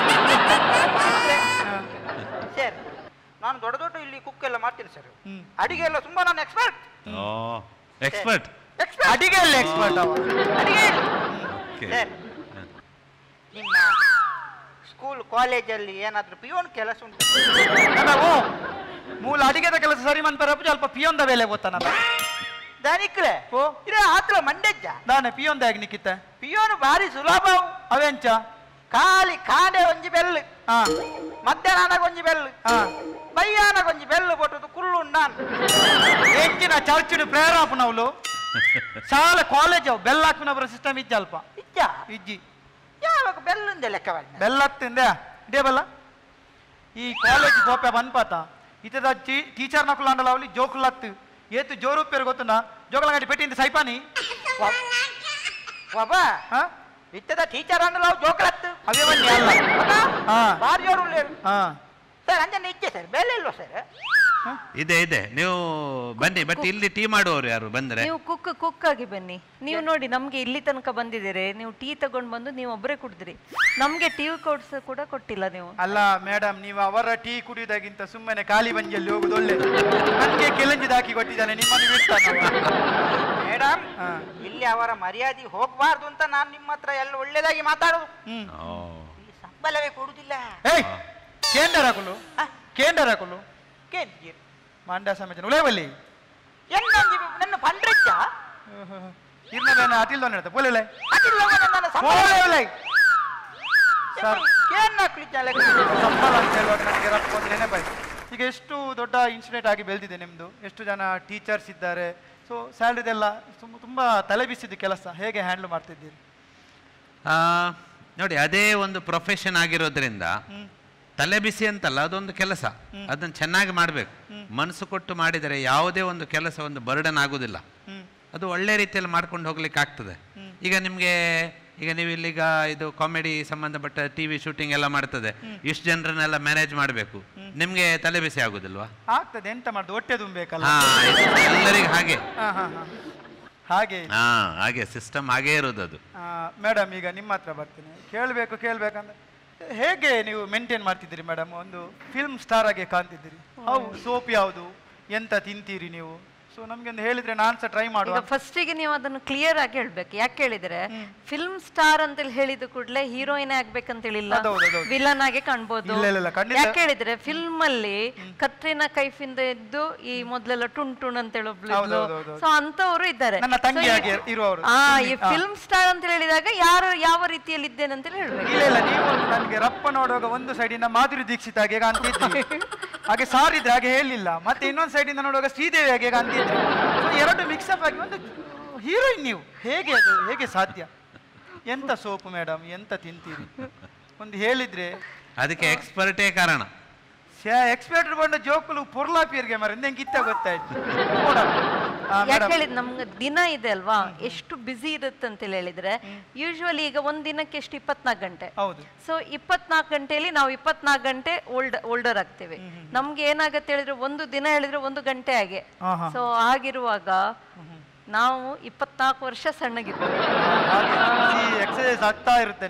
ಸರ್ ನಾನು ದೊಡ್ಡ ದೊಡ್ಡ ಇಲ್ಲಿ ಕುಕ್ ಎಲ್ಲ ಮಾಡ್ತೀನಿ ಸರ್ ಹ್ಮ್. ಅಡಿಗೆ ಎಲ್ಲ ತುಂಬಾ ನಾನು ಎಕ್ಸ್ಪರ್ಟ್ ಓ ಎಕ್ಸ್ಪರ್ಟ್ ಎಕ್ಸ್ಪರ್ಟ್ ಅಡಿಗೆ ಎಲ್ಲ ಎಕ್ಸ್ಪರ್ಟ್ ಅವ ಅಡಿಗೆ ಓಕೆ ಸರ್ ನಿಮ್ಮ ಸ್ಕೂಲ್ ಕಾಲೇಜಲ್ಲಿ ಏನಾದ್ರೂ ಪಿಯೋನ್ ಕೆಲಸ ಉಂಟು ನಾವು ಮೂಲ ಅಡಿಗೆದ ಕೆಲಸ ಸರಿ ಮನ್ಪರ ಸ್ವಲ್ಪ ಪಿಯೊಂದ ಬೇಲೆ ಗೊತ್ತಾನಲ್ಲ ದಾನಿಕ್ಲೆ ಓ ಇರ ಆತ್ಲ ಮಂಡೆಜ್ಜ ದಾನೆ ಪಿಯೊಂದ ಆಗಿ ನಿಕ್ಕಿತ್ತ ಪಿಯೋನ್ ಭಾರಿ ಸುಲಭ ಅವು. ಅವೆಂಚ ಖಾಲಿ ಕಾಂಡೆ ಒಂಜಿ ಬೆಲ್ಲು ಹಾ ಮಧ್ಯಾಹ್ನ ಒಂಜಿ ಬೆಲ್ಲು ಹಾ ಬಯ್ಯಾನ ಒಂಜಿ ಬೆಲ್ಲು ಕೊಟ್ಟದು ಕುಳ್ಳು ನಾನು ಎಂಚಿನ ಚರ್ಚಿಡು ಪ್ರೇರಾಪನವ್ಲು ಶಾಲೆ ಕಾಲೇಜ್ ಅವು ಬೆಲ್ಲ ಹಾಕಿನವರ ಸಿಸ್ಟಮ್ ಇಜ್ಜ ಅಲ್ಪ ಇಜ್ಜ ಇಜ್ಜಿ ಯಾವಾಗ ಬೆಲ್ಲುಂದೆ ಲೆಕ್ಕ ಬಂದ ಬೆಲ್ಲ ಹತ್ತಿಂದ ಇದೇ ಬೆಲ್ಲ ಈ ಕಾಲೇಜ್ ಗೋಪೆ ಬಂದ್ಪಾತ ಇತದ ಟೀಚರ್ ನಕುಲ ಅಂಡಲ ಅವಲಿ ಜೋಕುಲತ್ತು ಏತು ಜೋರು ಪೇರು ಗೊತ್ತುಂಡ ಜೋಕುಲಂಗಡಿ ಪೆಟ್ಟಿಂದ ಸೈಪಾನಿ ಒಬ್ಬ ಹಾ ಇತ್ತದ ಟೀಚರ್ ಅಂದ್ರೆ ನಾವು ಜೋಕಲತ್ತು ಅವೇ ಬನ್ನಿ ಅಲ್ಲ ಹಾ ಭಾರಿ ಅವರು ಹಾ ಸರ್ ಅಂಜನ ಇಚ್ಛೆ ಸರ್ ಬೆಲೆ ಇಲ್ವಾ ಸರ್ ಇದೆ ಇದೆ ನೀವು ಬನ್ನಿ ಬಟ್ ಇಲ್ಲಿ ಟೀ ಮಾಡುವವರು ಯಾರು ಬಂದ್ರೆ ನೀವು ಕುಕ್ ಕುಕ್ ಆಗಿ ಬನ್ನಿ ನೀವು ನೋಡಿ ನಮ್ಗೆ ಇಲ್ಲಿ ತನಕ ಬಂದಿದ್ದೀರಿ ನೀವು ಟೀ ತಗೊಂಡ್ ಬಂದು ನೀವು ಒಬ್ಬರೇ ಕುಡಿದ್ರಿ ನಮ್ಗೆ ಟೀ ಕೊಡ್ಸ ಕೂಡ ಕೊಟ್ಟಿಲ್ಲ ನೀವು ಅಲ್ಲ ಮೇಡಮ್ ನೀವು ಅವರ ಟೀ ಕುಡಿಯೋದಾಗಿಂತ ಸುಮ್ಮನೆ ಖಾಲಿ ಬಂಜಿಯಲ್ಲಿ ಹೋಗುದು ಒಳ್ಳೇದು ನನಗೆ ಕೆಲಂಜಿದ ಹಾಕಿ ಕೊಟ್ಟಿದ್ದಾನೆ ನಿಮ್ಮನ್ನು ಬಿಡ್ತಾನ ಮೇಡಮ್ ಹಾ. ಇಲ್ಲಿ ಅವರ ಮರ್ಯಾದೆ ಹೋಗ್ಬಾರ್ದು ಅಂತ ನಾನು ನಿಮ್ಮ ಹತ್ರ ಎಲ್ಲ ಒಳ್ಳೇದಾಗಿ ಮಾತಾಡೋದು ಹ್ಮ್ ಓ ಈ ಸಂಬಳವೇ ಕೊಡುದಿಲ್ಲ ಏಯ್ ಕೇಂದ್ರ ಹಾಕಲು ಕೇಂದ್ರ ಹಾಕಲು ಕೇಂದ್ರ ಮಂಡ್ಯ ಸಮೇತ ಉಳೇವಲ್ಲಿ ಎನ್ನೊಂದು ನನ್ನ ಪಂಡ್ರಜ್ಜ ಇರ್ನವೇನ ಅತಿಲ್ದವನ್ ಹೇಳ್ತಾ ಬೋಲೆ ಅದಿಲ್ಲ ನನ್ನ ಸಂಬಳ ಬೋಲೆ ಸರ್ ಕೇನ್ ಹಾಕ್ಲಿಕ್ಕೆ ಸಂಬಳ ಅಂತ ಹೇಳುವಾಗ ನನಗೆ ರಪ್ಪ ಒಂದು ನೆನಪಾಯ್ತು ಈಗ ಎಷ್ಟು ದೊಡ್ಡ ಇನ್ಸಿಡೆಂಟ್ ಆಗಿ ಬೆಳೆದಿದೆ ನಿಮ್ಮದು ಎಷ್ಟು ಜನ ಟೀಚರ್ಸ್ ಇದ್ದಾರೆ ಸೊ ಸ್ಯಾಲ್ರಿದೆಲ್ಲ ತುಂಬ ತುಂಬ ತಲೆ ಬಿಸಿದ್ದು ಕೆಲಸ ಹೇಗೆ ಹ್ಯಾಂಡ್ಲ್ ಮಾಡ್ತಿದ್ದೀರಿ ಆ, ನೋಡಿ ಅದೇ ಒಂದು ಪ್ರೊಫೆಷನ್ ಆಗಿರೋದ್ರಿಂದ ತಲೆ ಬಿಸಿ ಅಂತಲ್ಲ ಅದೊಂದು ಕೆಲಸ ಅದನ್ನು ಚೆನ್ನಾಗಿ ಮಾಡಬೇಕು ಮನಸ್ಸು ಕೊಟ್ಟು ಮಾಡಿದರೆ ಯಾವುದೇ ಒಂದು ಕೆಲಸ ಒಂದು ಬರ್ಡನ್ ಆಗೋದಿಲ್ಲ ಹ್ಮ್. ಅದು ಒಳ್ಳೆ ರೀತಿಯಲ್ಲಿ ಮಾಡ್ಕೊಂಡು ಹೋಗ್ಲಿಕ್ಕೆ ಆಗ್ತದೆ ಈಗ ನಿಮಗೆ ಈಗ ನೀವು ಇಲ್ಲಿಗ ಇದು ಕಾಮಿಡಿ ಸಂಬಂಧಪಟ್ಟ ಟಿ ವಿ ಶೂಟಿಂಗ್ ಎಲ್ಲ ಮಾಡ್ತದೆ ಇಷ್ಟು ಜನರನ್ನೆಲ್ಲ ಮ್ಯಾನೇಜ್ ಮಾಡಬೇಕು ನಿಮಗೆ ತಲೆ ಬಿಸಿ ಆಗೋದಿಲ್ವಾ ಆಗ್ತದೆ ಎಂತ ಮಾಡುದು ಹೊಟ್ಟೆ ತುಂಬಬೇಕಲ್ಲ ಹಾ ಇದು ಎಲ್ಲರಿಗೂ ಹಾಗೆ ಹಾ ಹಾ ಹಾ ಹಾಗೆ ಹಾ ಹಾಗೆ ಸಿಸ್ಟಮ್ ಹಾಗೇ ಇರೋದು ಅದು ಮೇಡಮ್ ಈಗ ನಿಮ್ಮ ಹತ್ರ ಬರ್ತೀನಿ ಕೇಳಬೇಕು ಕೇಳಬೇಕಂದ್ರೆ ಹೇಗೆ ನೀವು ಮೇಂಟೈನ್ ಮಾಡ್ತಿದ್ದೀರಿ ಮೇಡಮ್ ಒಂದು ಫಿಲ್ಮ್ ಸ್ಟಾರ್ ಆಗಿ ಕಾಣ್ತಿದ್ದೀರಿ ಹೌ ಸೋಪ್ ಯಾವುದು ಎಂತ ತಿಂತೀರಿ ನೀವು ಸೊ ನಮ್ಗೆ ಒಂದು ಹೇಳಿದ್ರೆ ನಾನು ಸಹ ಟ್ರೈ ಮಾಡುವ ಈಗ ಫಸ್ಟಿಗೆ ನೀವು ಅದನ್ನು ಕ್ಲಿಯರ್ ಆಗಿ ಹೇಳ್ಬೇಕು ಯಾಕೆ ಹೇಳಿದ್ರೆ ಫಿಲ್ಮ್ ಸ್ಟಾರ್ ಅಂತೇಳಿ ಹೇಳಿದ ಕೂಡಲೇ ಹೀರೋಯಿನ್ ಆಗ್ಬೇಕಂತೇಳಿಲ್ಲ ಅದೌದು, ಅದೌದು. ವಿಲನ್ ಆಗಿ ಕಾಣ್ಬೋದು ಇಲ್ಲ, ಇಲ್ಲ, ಇಲ್ಲ, ಖಂಡಿತ. ಯಾಕೆ ಹೇಳಿದ್ರೆ ಫಿಲ್ಮ್ ಅಲ್ಲಿ ಕತ್ರಿನಾ ಕೈಫಿಂದ ಇದ್ದು ಈ ಮೊದ್ಲೆಲ್ಲ ಟುಣ್ ಟುಣ್ ಅಂತೇಳಿ ಒಬ್ಳು ಹೌದು, ಇದ್ಲು. ಹೌದು, ಹೌದು. ಸೊ ಅಂತವರು ಇದ್ದಾರೆ ನನ್ನ So, ತಂಗಿಯಾಗಿ ಈ- ಇರುವವರು. ಆ ಈ ಸುಮ್ಮನೆ, ಆ. ಫಿಲ್ಮ್ ಸ್ಟಾರ್ ಅಂತ ಹೇಳಿದಾಗ ಯಾರು ಯಾವ ರೀತಿಯಲ್ಲಿ ಇದ್ದೇನೆ ಅಂತೇಳಿ ಹೇಳ್ಬೇಕು ಇಲ್ಲ ಇಲ್ಲ ನೀವು ನನಗೆ ರಪ್ಪ ನೋಡುವಾಗ ಒಂದು ಸೈಡಿನ ಮಾಧುರಿ ದೀಕ್ಷಿತ್ ಹಾಗೆ ಕಾಣ್ತಿದ್ರಿ ಹಾಗೆ ಸಾರಿದ್ರೆ ಹಾಗೆ ಹೇಳಿಲ್ಲ ಮತ್ತೆ ಇನ್ನೊಂದು ಸೈಡಿಂದ ನೋಡುವಾಗ ಶ್ರೀದೇವಿ ಹಾಗೆ ಕಾಣ್ತಿದ್ರಿ So, ಎರಡು ಮಿಕ್ಸಪ್ ಆಗಿ ಒಂದು ಹೀರೋಯಿನ್ ನೀವು ಹೇಗೆ ಅದು ಹೇಗೆ ಸಾಧ್ಯ ಎಂತ ಸೋಪು ಮೇಡಮ್ ಎಂತ ತಿಂತೀರಿ ಒಂದು ಹೇಳಿದ್ರೆ ಅದಕ್ಕೆ ಎಕ್ಸ್ಪರ್ಟೇ ಕಾರಣ ಎಕ್ಸ್ಪರ್ಟ್ ಬಂದ ಜೋಕುಲು ಪೊರ್ಲಾಪಿಯರ್ಗೆ ಮರ ಹೆಂಗೆ ಕಿತ್ತ ಗೊತ್ತಾಯ್ತು ನೋಡ. ಆ, ಯಾಕೆ madam. ಹೇಳಿದ್ ನಮ್ಗೆ ದಿನ ಇದೆ ಅಲ್ವಾ ಎಷ್ಟು ಬ್ಯುಸಿ ಇರುತ್ತೆ ಅಂತೇಳಿ ಹೇಳಿದ್ರೆ ಯೂಶುವಲಿ ಈಗ ಒಂದ್ ದಿನಕ್ಕೆ ಎಷ್ಟು ಇಪ್ಪತ್ನಾಲ್ಕು ಗಂಟೆ ಹೌದು ಸೊ ಇಪ್ಪತ್ನಾಲ್ಕು ಗಂಟೆಯಲ್ಲಿ ನಾವು ಇಪ್ಪತ್ನಾಲ್ಕು ಗಂಟೆ ಓಲ್ಡ್ ಓಲ್ಡರ್ ಆಗ್ತೇವೆ ನಮ್ಗೆ ಏನಾಗತ್ತೆ ಹೇಳಿದ್ರೆ ಒಂದು ದಿನ ಹೇಳಿದ್ರೆ ಒಂದು ಗಂಟೆ ಹಾಗೆ ಹಾ, ಹಾ. ಸೊ ಆಗಿರುವಾಗ ನಾವು ಇಪ್ಪತ್ನಾಲ್ಕು ವರ್ಷ ಸಣ್ಣಗಿರ್ತೇವೆ ಎಕ್ಸಸೈಸ್ ಆಗ್ತಾ ಇರುತ್ತೆ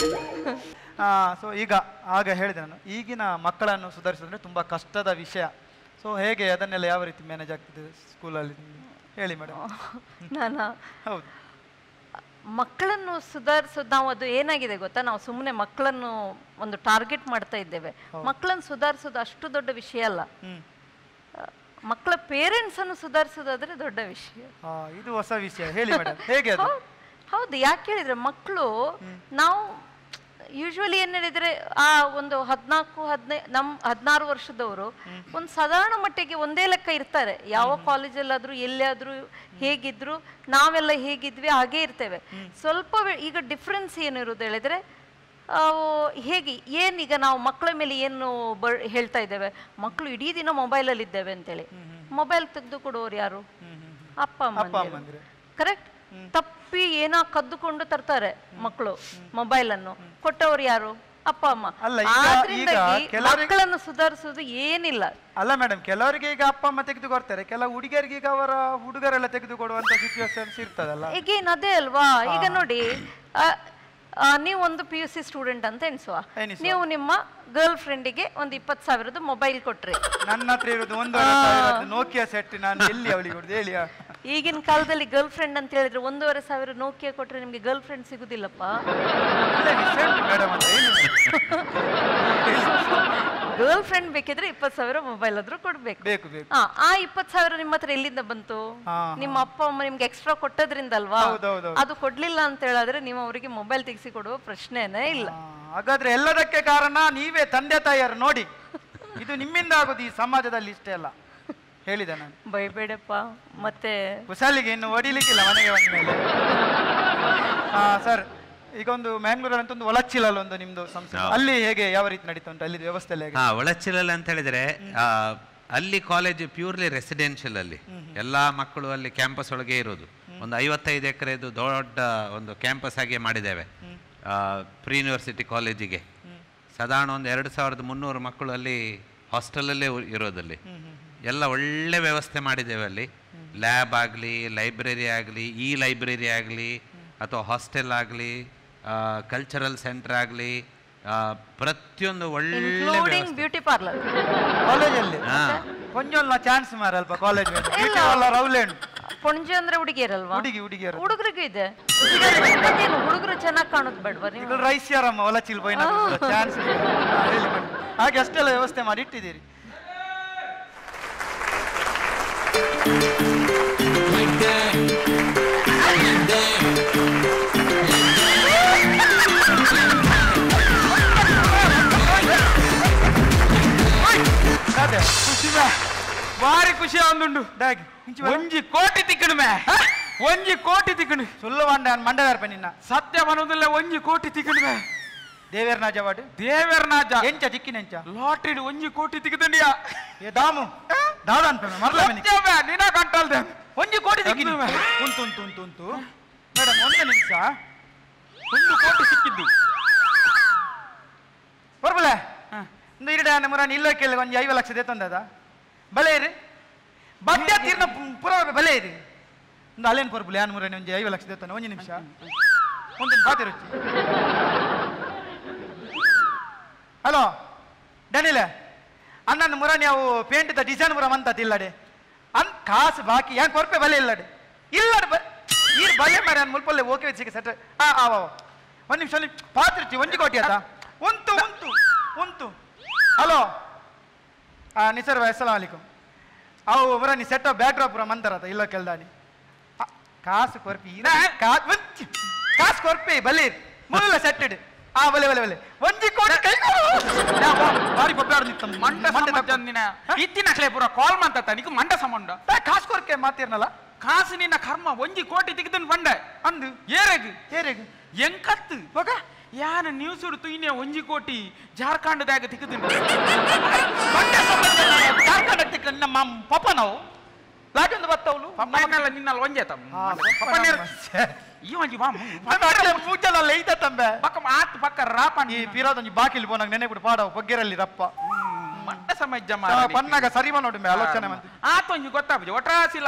ಸೊ ಈಗ ಆಗ ಹೇಳಿದೆ ನಾನು ಈಗಿನ ಮಕ್ಕಳನ್ನು ಸುಧಾರಿಸಿದ್ರೆ ತುಂಬ ಕಷ್ಟದ ವಿಷಯ ಸೊ ಹೇಗೆ ಅದನ್ನೆಲ್ಲ ಯಾವ ರೀತಿ ಮ್ಯಾನೇಜ್ ಆಗ್ತಿದೆ ಸ್ಕೂಲಲ್ಲಿ ಹೇಳಿ ಮೇಡಮ್ ನಾನು ಹೌದು ಮಕ್ಕಳನ್ನು ಸುಧಾರಿಸೋದು ನಾವು ಅದು ಏನಾಗಿದೆ ಗೊತ್ತಾ ನಾವು ಸುಮ್ಮನೆ ಮಕ್ಕಳನ್ನು ಒಂದು ಟಾರ್ಗೆಟ್ ಮಾಡ್ತಾ ಇದ್ದೇವೆ ಮಕ್ಕಳನ್ನು ಸುಧಾರಿಸೋದು ಅಷ್ಟು ದೊಡ್ಡ ವಿಷಯ ಅಲ್ಲ ಹ್ಮ್ ಮಕ್ಕಳ ಪೇರೆಂಟ್ಸ್ ಅನ್ನು ಸುಧಾರಿಸೋದಾದ್ರೆ ದೊಡ್ಡ ವಿಷಯ ಆ, ಇದು ಹೊಸ ವಿಷಯ ಹೇಳಿ ಮೇಡಮ್ ಹೇಗೆ ಅದು ಹೌದ್- ಹೌದು ಯಾಕೆ ಹೇಳಿದ್ರೆ ಮಕ್ಕಳು ನಾವು ಯೂಶ್ವಲಿ ಏನ್ ಹೇಳಿದ್ರೆ ಆ ಒಂದು ಹದಿನಾಲ್ಕು ಹದಿನೈ ನಮ್ ಹದಿನಾರು ವರ್ಷದವರು ಒಂದು ಸಾಧಾರಣ ಮಟ್ಟಿಗೆ ಒಂದೇ ಲೆಕ್ಕ ಇರ್ತಾರೆ ಯಾವ ಕಾಲೇಜಲ್ಲಾದ್ರೂ ಎಲ್ಲಿಯಾದ್ರೂ ಹೇಗಿದ್ರು ನಾವೆಲ್ಲ ಹೇಗಿದ್ವಿ ಹಾಗೇ ಇರ್ತೇವೆ ಸ್ವಲ್ಪ ವೇ- ಈಗ ಡಿಫ್ರೆನ್ಸ್ ಏನಿರೋದು ಹೇಳಿದ್ರೆ ಅವು ಹೇಗೆ ಏನೀಗ ನಾವು ಮಕ್ಕಳ ಮೇಲೆ ಏನು ಬ ಹೇಳ್ತಾ ಇದ್ದೇವೆ ಮಕ್ಕಳು ಇಡೀ ದಿನ ಮೊಬೈಲಲ್ಲಿ ಇದ್ದೇವೆ ಅಂತೇಳಿ ಮೊಬೈಲ್ ತೆಗೆದು ಕೊಡುವವರು ಯಾರು ಅಪ್ಪ ಅಪ್ಪ ಅಮ್ಮ ಅಮ್ಮಂದಿರು. ಕರೆಕ್ಟ್ ತಪ್ಪಿ ಏನೋ ಕದ್ದುಕೊಂಡು ತರ್ತಾರೆ ಮಕ್ಕಳು ಮೊಬೈಲ್ ಅನ್ನು ಕೊಟ್ಟವರು ಯಾರು ಅಪ್ಪ ಅಮ್ಮ ಅಲ್ಲ, ಈಗ- ಆದ್ರಿಂದಾಗಿ ಈಗ ಕೆಲವರಿಗೆ- ಮಕ್ಕಳನ್ನು ಸುಧಾರಿಸುವುದು ಏನಿಲ್ಲ ಅಲ್ಲ ಮೇಡಮ್ ಕೆಲವರಿಗೆ ಈಗ ಅಪ್ಪ ಅಮ್ಮ ತೆಗೆದು ಕೊಡ್ತಾರೆ ಕೆಲವು ಹುಡುಗಿಯರಿಗೆ ಈಗ ಅವರ ಹುಡುಗರೆಲ್ಲ ತೆಗೆದು ಕೊಡುವಂತ ಸಿಚುವೇಶನ್ಸ್ ಇರ್ತದಲ್ಲ ಈಗೇನ್ ಅದೇ ಅಲ್ವಾ ಈಗ ನೋಡಿ ಆ, ಆ, ನೀವು ಒಂದು ಪಿ ಯು ಸಿ ಸ್ಟೂಡೆಂಟ್ ಅಂತ ಎಣಿಸುವ ಎಣಿಸುವ. ನೀವು ನಿಮ್ಮ ಗರ್ಲ್ ಫ್ರೆಂಡಿಗೆ ಒಂದು ಇಪ್ಪತ್ತು ಸಾವಿರದ ಮೊಬೈಲ್ ಕೊಟ್ರಿ ನನ್ನ ಹತ್ರ ಇರೋದು ಒಂದು ನೋಕಿಯಾ ಸೆಟ್ ನಾನು ಎಲ್ಲಿ ಅವಳಿಗೆ ಕೊಡುದು ಹೇಳಿ ಈಗಿನ ಕಾಲದಲ್ಲಿ ಗರ್ಲ್ ಫ್ರೆಂಡ್ ಅಂತ ಹೇಳಿದ್ರೆ ಒಂದೂವರೆ ಸಾವಿರ ನೋಕಿಯಾ ಕೊಟ್ರೆ ನಿಮ್ಗೆ ಗರ್ಲ್ ಫ್ರೆಂಡ್ ಸಿಗುದಿಲ್ಲಪ್ಪ ಮೇಡಮ್ ಅಂತ ಹೇಳಿ ಗರ್ಲ್ ಫ್ರೆಂಡ್ ಬೇಕಿದ್ರೆ ಇಪ್ಪತ್ತು ಸಾವಿರ ಮೊಬೈಲ್ ಆದ್ರೂ ಕೊಡ್ಬೇಕು ಬೇಕು ಬೇಕು ಆ, ಆ ಇಪ್ಪತ್ತು ಸಾವಿರ ನಿಮ್ಮ ಹತ್ರ ಎಲ್ಲಿಂದ ಬಂತು ಹಾ, ನಿಮ್ಮ ಅಪ್ಪ ಅಮ್ಮ ನಿಮ್ಗೆ ಎಕ್ಸ್ಟ್ರಾ ಕೊಟ್ಟದ್ರಿಂದ ಅಲ್ವಾ ಹೌದೌದು. ಅದು ಕೊಡ್ಲಿಲ್ಲ ಅಂತ ಹೇಳಿದ್ರೆ ನೀವು ಅವರಿಗೆ ಮೊಬೈಲ್ ತೆಗಿಸಿ ಕೊಡುವ ಪ್ರಶ್ನೆನೇ ಇಲ್ಲ ಆ, ಹಾಗಾದ್ರೆ ಎಲ್ಲದಕ್ಕೆ ಕಾರಣ ನೀವೇ ತಂದೆ ತಾಯಿಯರು ನೋಡಿ ಇದು ನಿಮ್ಮಿಂದ ಆಗೋದು ಈ ಸಮಾಜದಲ್ಲಿ ಇಷ್ಟೇ ಅಲ್ಲ ಹೇಳಿದೆ ನಾನು ಬೈಬೇಡಪ್ಪ ಮತ್ತೆ ಕುಶಾಲಿಗೆ ಇನ್ನು ಹೊಡಿಲಿಕ್ಕಿಲ್ಲ ಮನೆಗೆ ಬಂದ ಮೇಲೆ ಹಾ ಸರ್ ಈಗ ಒಂದು ಮ್ಯಾಂಗ್ಳೂರಲ್ಲಿ ಅಂತ ಒಂದು ಒಳಚ್ಚಿಲಲ್ಲಿ ಒಂದು ನಿಮ್ದು ಸಂಸ್ಥೆ ಹೌದು. ಅಲ್ಲಿ ಹೇಗೆ ಯಾವ ರೀತಿ ನಡೀತಾ ಉಂಟು ಅಲ್ಲಿ ವ್ಯವಸ್ಥೆ ಎಲ್ಲ ಹೇಗೆ ಹಾ ಒಳಚಿಲಲ್ಲಿ ಅಂತ ಹೇಳಿದ್ರೆ ಆ, ಅಲ್ಲಿ ಕಾಲೇಜ್ ಪ್ಯೂರ್ಲಿ ರೆಸಿಡೆನ್ಷಿಯಲ್ ಅಲ್ಲಿ ಎಲ್ಲಾ ಮಕ್ಕಳು ಅಲ್ಲಿ ಕ್ಯಾಂಪಸ್ ಒಳಗೆ ಇರೋದು ಒಂದು ಐವತ್ತೈದು ಎಕರೆದು ದೊಡ್ಡ ಒಂದು ಕ್ಯಾಂಪಸ್ ಆಗಿ ಮಾಡಿದ್ದೇವೆ ಪ್ರೀ ಯೂನಿವರ್ಸಿಟಿ ಕಾಲೇಜಿಗೆ ಸಾಧಾರಣ ಒಂದು ಎರಡು ಸಾವಿರದ ಮುನ್ನೂರು ಮಕ್ಕಳು ಅಲ್ಲಿ ಹಾಸ್ಟೆಲಲ್ಲೇ ಇರೋದಲ್ಲಿ ಎಲ್ಲ ಒಳ್ಳೆ ವ್ಯವಸ್ಥೆ ಮಾಡಿದ್ದೇವೆ ಅಲ್ಲಿ ಲ್ಯಾಬ್ ಆಗಲಿ ಲೈಬ್ರರಿ ಆಗಲಿ ಈ ಲೈಬ್ರರಿ ಆಗಲಿ ಅಥವಾ ಹಾಸ್ಟೆಲ್ ಆಗಲಿ ಕಲ್ಚರಲ್ ಸೆಂಟರ್ ಆಗಲಿ ಪ್ರತಿಯೊಂದು ಒಳ್ಳೆ ಇನ್ಕ್ಲೂಡಿಂಗ್ ವ್ಯವಸ್ಥೆ. ಬ್ಯೂಟಿ ಪಾರ್ಲರ್ ಕಾಲೇಜಲ್ಲಿ ಹಾ. ಕೊಂಚೊಲ್ಲ ಚಾನ್ಸ್ ಮಾರ ಅಲ್ಪ ಕಾಲೇಜ್ ಇಲ್ಲ. ರೌಲೆಂಡ್ ಪೊಣಜೆ ಅಂದ್ರೆ ಹುಡುಗಿಯರಲ್ವಾ ಹುಡುಗಿ ಹುಡುಗಿಯರು ಹುಡುಗರಿಗೂ ಇದೆ ಅದೇನು ಹುಡುಗರು ಚೆನ್ನಾಗಿ ಕಾಣುದು ಬೇಡವಾ ನೀವು ಈಗ ರೈಸ್ ಯಾರಮ್ಮ ಒಲಚಿಲ್ ಬೈನ ಚಾನ್ಸ್ ಹೇಳಿ ಮೇಡಮ್ ಹಾಗೆ ಅಷ್ಟೆಲ್ಲ ವ್ಯವಸ್ಥೆ ಮಾಡಿ ಇಟ್ಟಿದ್ದೀರಿ Like that. Like that. ಅದೇ ಖುಷಿಮೆ ಭಾರಿ ಖುಷಿ ಆಂದುಂಡು ಡಾಗಿ ಇಂಚಿ ಬಾ. ಒಂಜಿ ಕೋಟಿ ತಿಕ್ಕಣು ಮೇ ಒಂಜಿ ಕೋಟಿ ತಿಕ್ಕಣು ಸುಳ್ಳು ಮಂಡ ಮಂಡದಾರ್ಪ ನಿನ್ನ ಸತ್ಯ ಬರುವುದಿಲ್ಲ ಒಂಜಿ ಕೋಟಿ ತಿಕ್ಕಣು ಮೇ ದೇವೇರ್ ನಾಜವಾಡು ದೇವರನಾಜ ಎಂಚ ಚಿಕ್ಕಿನೆಂಚ ಲಾಟ್ರಿ ಒಂಜಿ ಕೋಟಿ ತಿಕ್ಕದಂಡಿಯಾ ಏ ದಾಮು ದಾದ ಅಂತ ಮರ್ಲ ಮನೆ ಸತ್ಯ ಮೇ ನಿನ ಕಂಟಲ್ದೆ ಒಂಜಿ ಕೋಟಿ ದಿಕ್ಕಿನಿ ಅಂದು ಮೆ. ಉಂಟು ಉಂಟು ಉಂಟು ಉಂಟು ಮೇಡಮ್ ಒಂದು ನಿಮಿಷ ಒಂದು ಕೋಟಿ ಸಿಕ್ಕಿದ್ದು ಬರ್ಬಲೆ ಒಂದು ಇರಡ ನಮ್ಮರ ಇಲ್ಲ ಕೇಳಿ ಒಂದು ಐವ ಲಕ್ಷ ತಂದದ ಬಲೆ ಇರಿ ಬಡ್ಡೆ ತೀರ್ನ ಪು- ಪುರ ಬಲೆ ಇರಿ ಒಂದು ಅಲ್ಲೇನು ಬರ್ಬಲೆ ಯಾನ್ ಮುರನೆ ಒಂದು ಐವ ಲಕ್ಷ ದೇತಾನೆ ಒಂದು ನಿಮಿಷ ಒಂದು ಬಾತಿ ರುಚಿ ಹಲೋ ಡನಿಲೆ ಅಣ್ಣನ ಮುರ ನೀವು ಪೇಂಟ್ ದ ಡಿಸೈನ್ ಮುರ ಮಂತತ್ ಇಲ್ಲಡೆ ಅನ್ ಕಾಸು ಬಾಕಿ ಯಾಕೆ ಕೊರ್ಪೆ ಬಲೆ ಇಲ್ಲಡೆ ಇಲ್ಲಡೆ ಬ ಈ ಬಲೆ ಮರ ಅನ್ ಮುಲ್ಪಲ್ಲೆ ಓಕೆ ಸಿಕ್ಕ ಸೆಟ್ ಆ ಆ ಆ, ಆ. ಒಂದು ನಿಮಿಷ ಒಂದು ಪಾತ್ರಿಚಿ ಒಂಜಿ ಕೋಟಿ ಆತ ಉಂಟು ಉಂಟು ಉಂಟು ಹಲೋ ಆ ನಿಸರ್ ಭಾಯ್ ಅಸ್ಸಲಾಂ ಅಲೈಕುಂ ಅವು ಬರ ನೀ ಸೆಟ್ ಬ್ಯಾಕ್ ಡ್ರಾಪ್ ಪುರ ಮಂತರತ ಇಲ್ಲ ಕೆಲ್ದಾನಿ ಆ, ಕಾಸು ಕೊರ್ಪಿ ಇರ ಕಾ- ಒಂಚಿ ಕಾಸು ಕೊರ್ಪಿ ಬಲ್ಲಿ ಮುಲ್ಲ ಸೆಟ್ಟೆಡ್ ಆ ಬಲೆ ಬಲೆ ಬಲೆ ಒಂಜಿ ಕೋಟಿ ಕೈ ಕೊಡು. ಯಾ, ಬಾ, ಬಾರಿ ಕೊಬ್ಬಾಡು ನಿತ್ತಂ. ಮಂಡ ಮಂಡೆ ಸಂಬಂಧ ತಪ್ಪು. ನಿನ ಇತ್ತಿನ ಕಲೆ ಪೂರ ಕಾಲ್ ಮಂತತ್ತ ನಿಕ್ ಮಂಡ ಸಂಬಂಧ ಏ, ಕಾಸು ಕೊರ್ಕೆ ಮಾತಿರ್ನಲ್ಲ ಕಾಸು ನಿನ್ನ ಕರ್ಮ ಒಂಜಿ ಕೋಟಿ ತಿಕ್ಕದನ್ ಬಂಡ ಅಂದು ಏರೆಗ್ ಹೇರಿಗೆ ಎಂಕತ್ತು ಹೋಗ ಯಾನ ನ್ಯೂಸ್ ಉಡ್ತು ಇನ್ನೇ ಒಂಜಿ ಕೋಟಿ ಜಾರ್ಖಂಡದಾಗ ತಿಕ್ಕದಿಂದ ಮಂಡ್ಯ ಸಂಬಂಧ ನಾನು ಜಾರ್ಖಂಡ್ ಹತ್ತಿಕ್ಕೆ ನನ್ನ ಮಾಮ್ ಪಪ್ಪ ನಾವು ಲಾಟೊಂದು ಬತ್ತವಳು ಪಪ್ಪನೆಲ್ಲ ನಿನ್ನಲ್ಲ ಒಂಜೇತ ಈ ಒಂಜಿ ಬಾ ಮೂಜಲ್ಲ ಐತ ತಂಬೆ ಪಕ್ಕ ಮಾತ್ ಪಕ್ಕ ರಾಪನ್ ಈ ಪಿರೋದೊಂಜಿ ಬಾಕಿಲಿ ಬೋನಾಗ ನೆನೆ ಬಿಡು ಪಾಡವು ಬಗ್ಗೆರಲ್ಲಿ ರಪ್ಪ ಮಂಡ ಸಮಯ ಆ, ಜಮಾ ಪನ್ನಾಗ ಸರಿಮ ನೋಡಿ ಮೇ ಆಲೋಚನೆ ಮಂದಿ ಆತೊಂಜಿ ಗೊತ್ತಾಗ್ಬೋದು ಒಟ್ರಾಸಿಲ್ಲ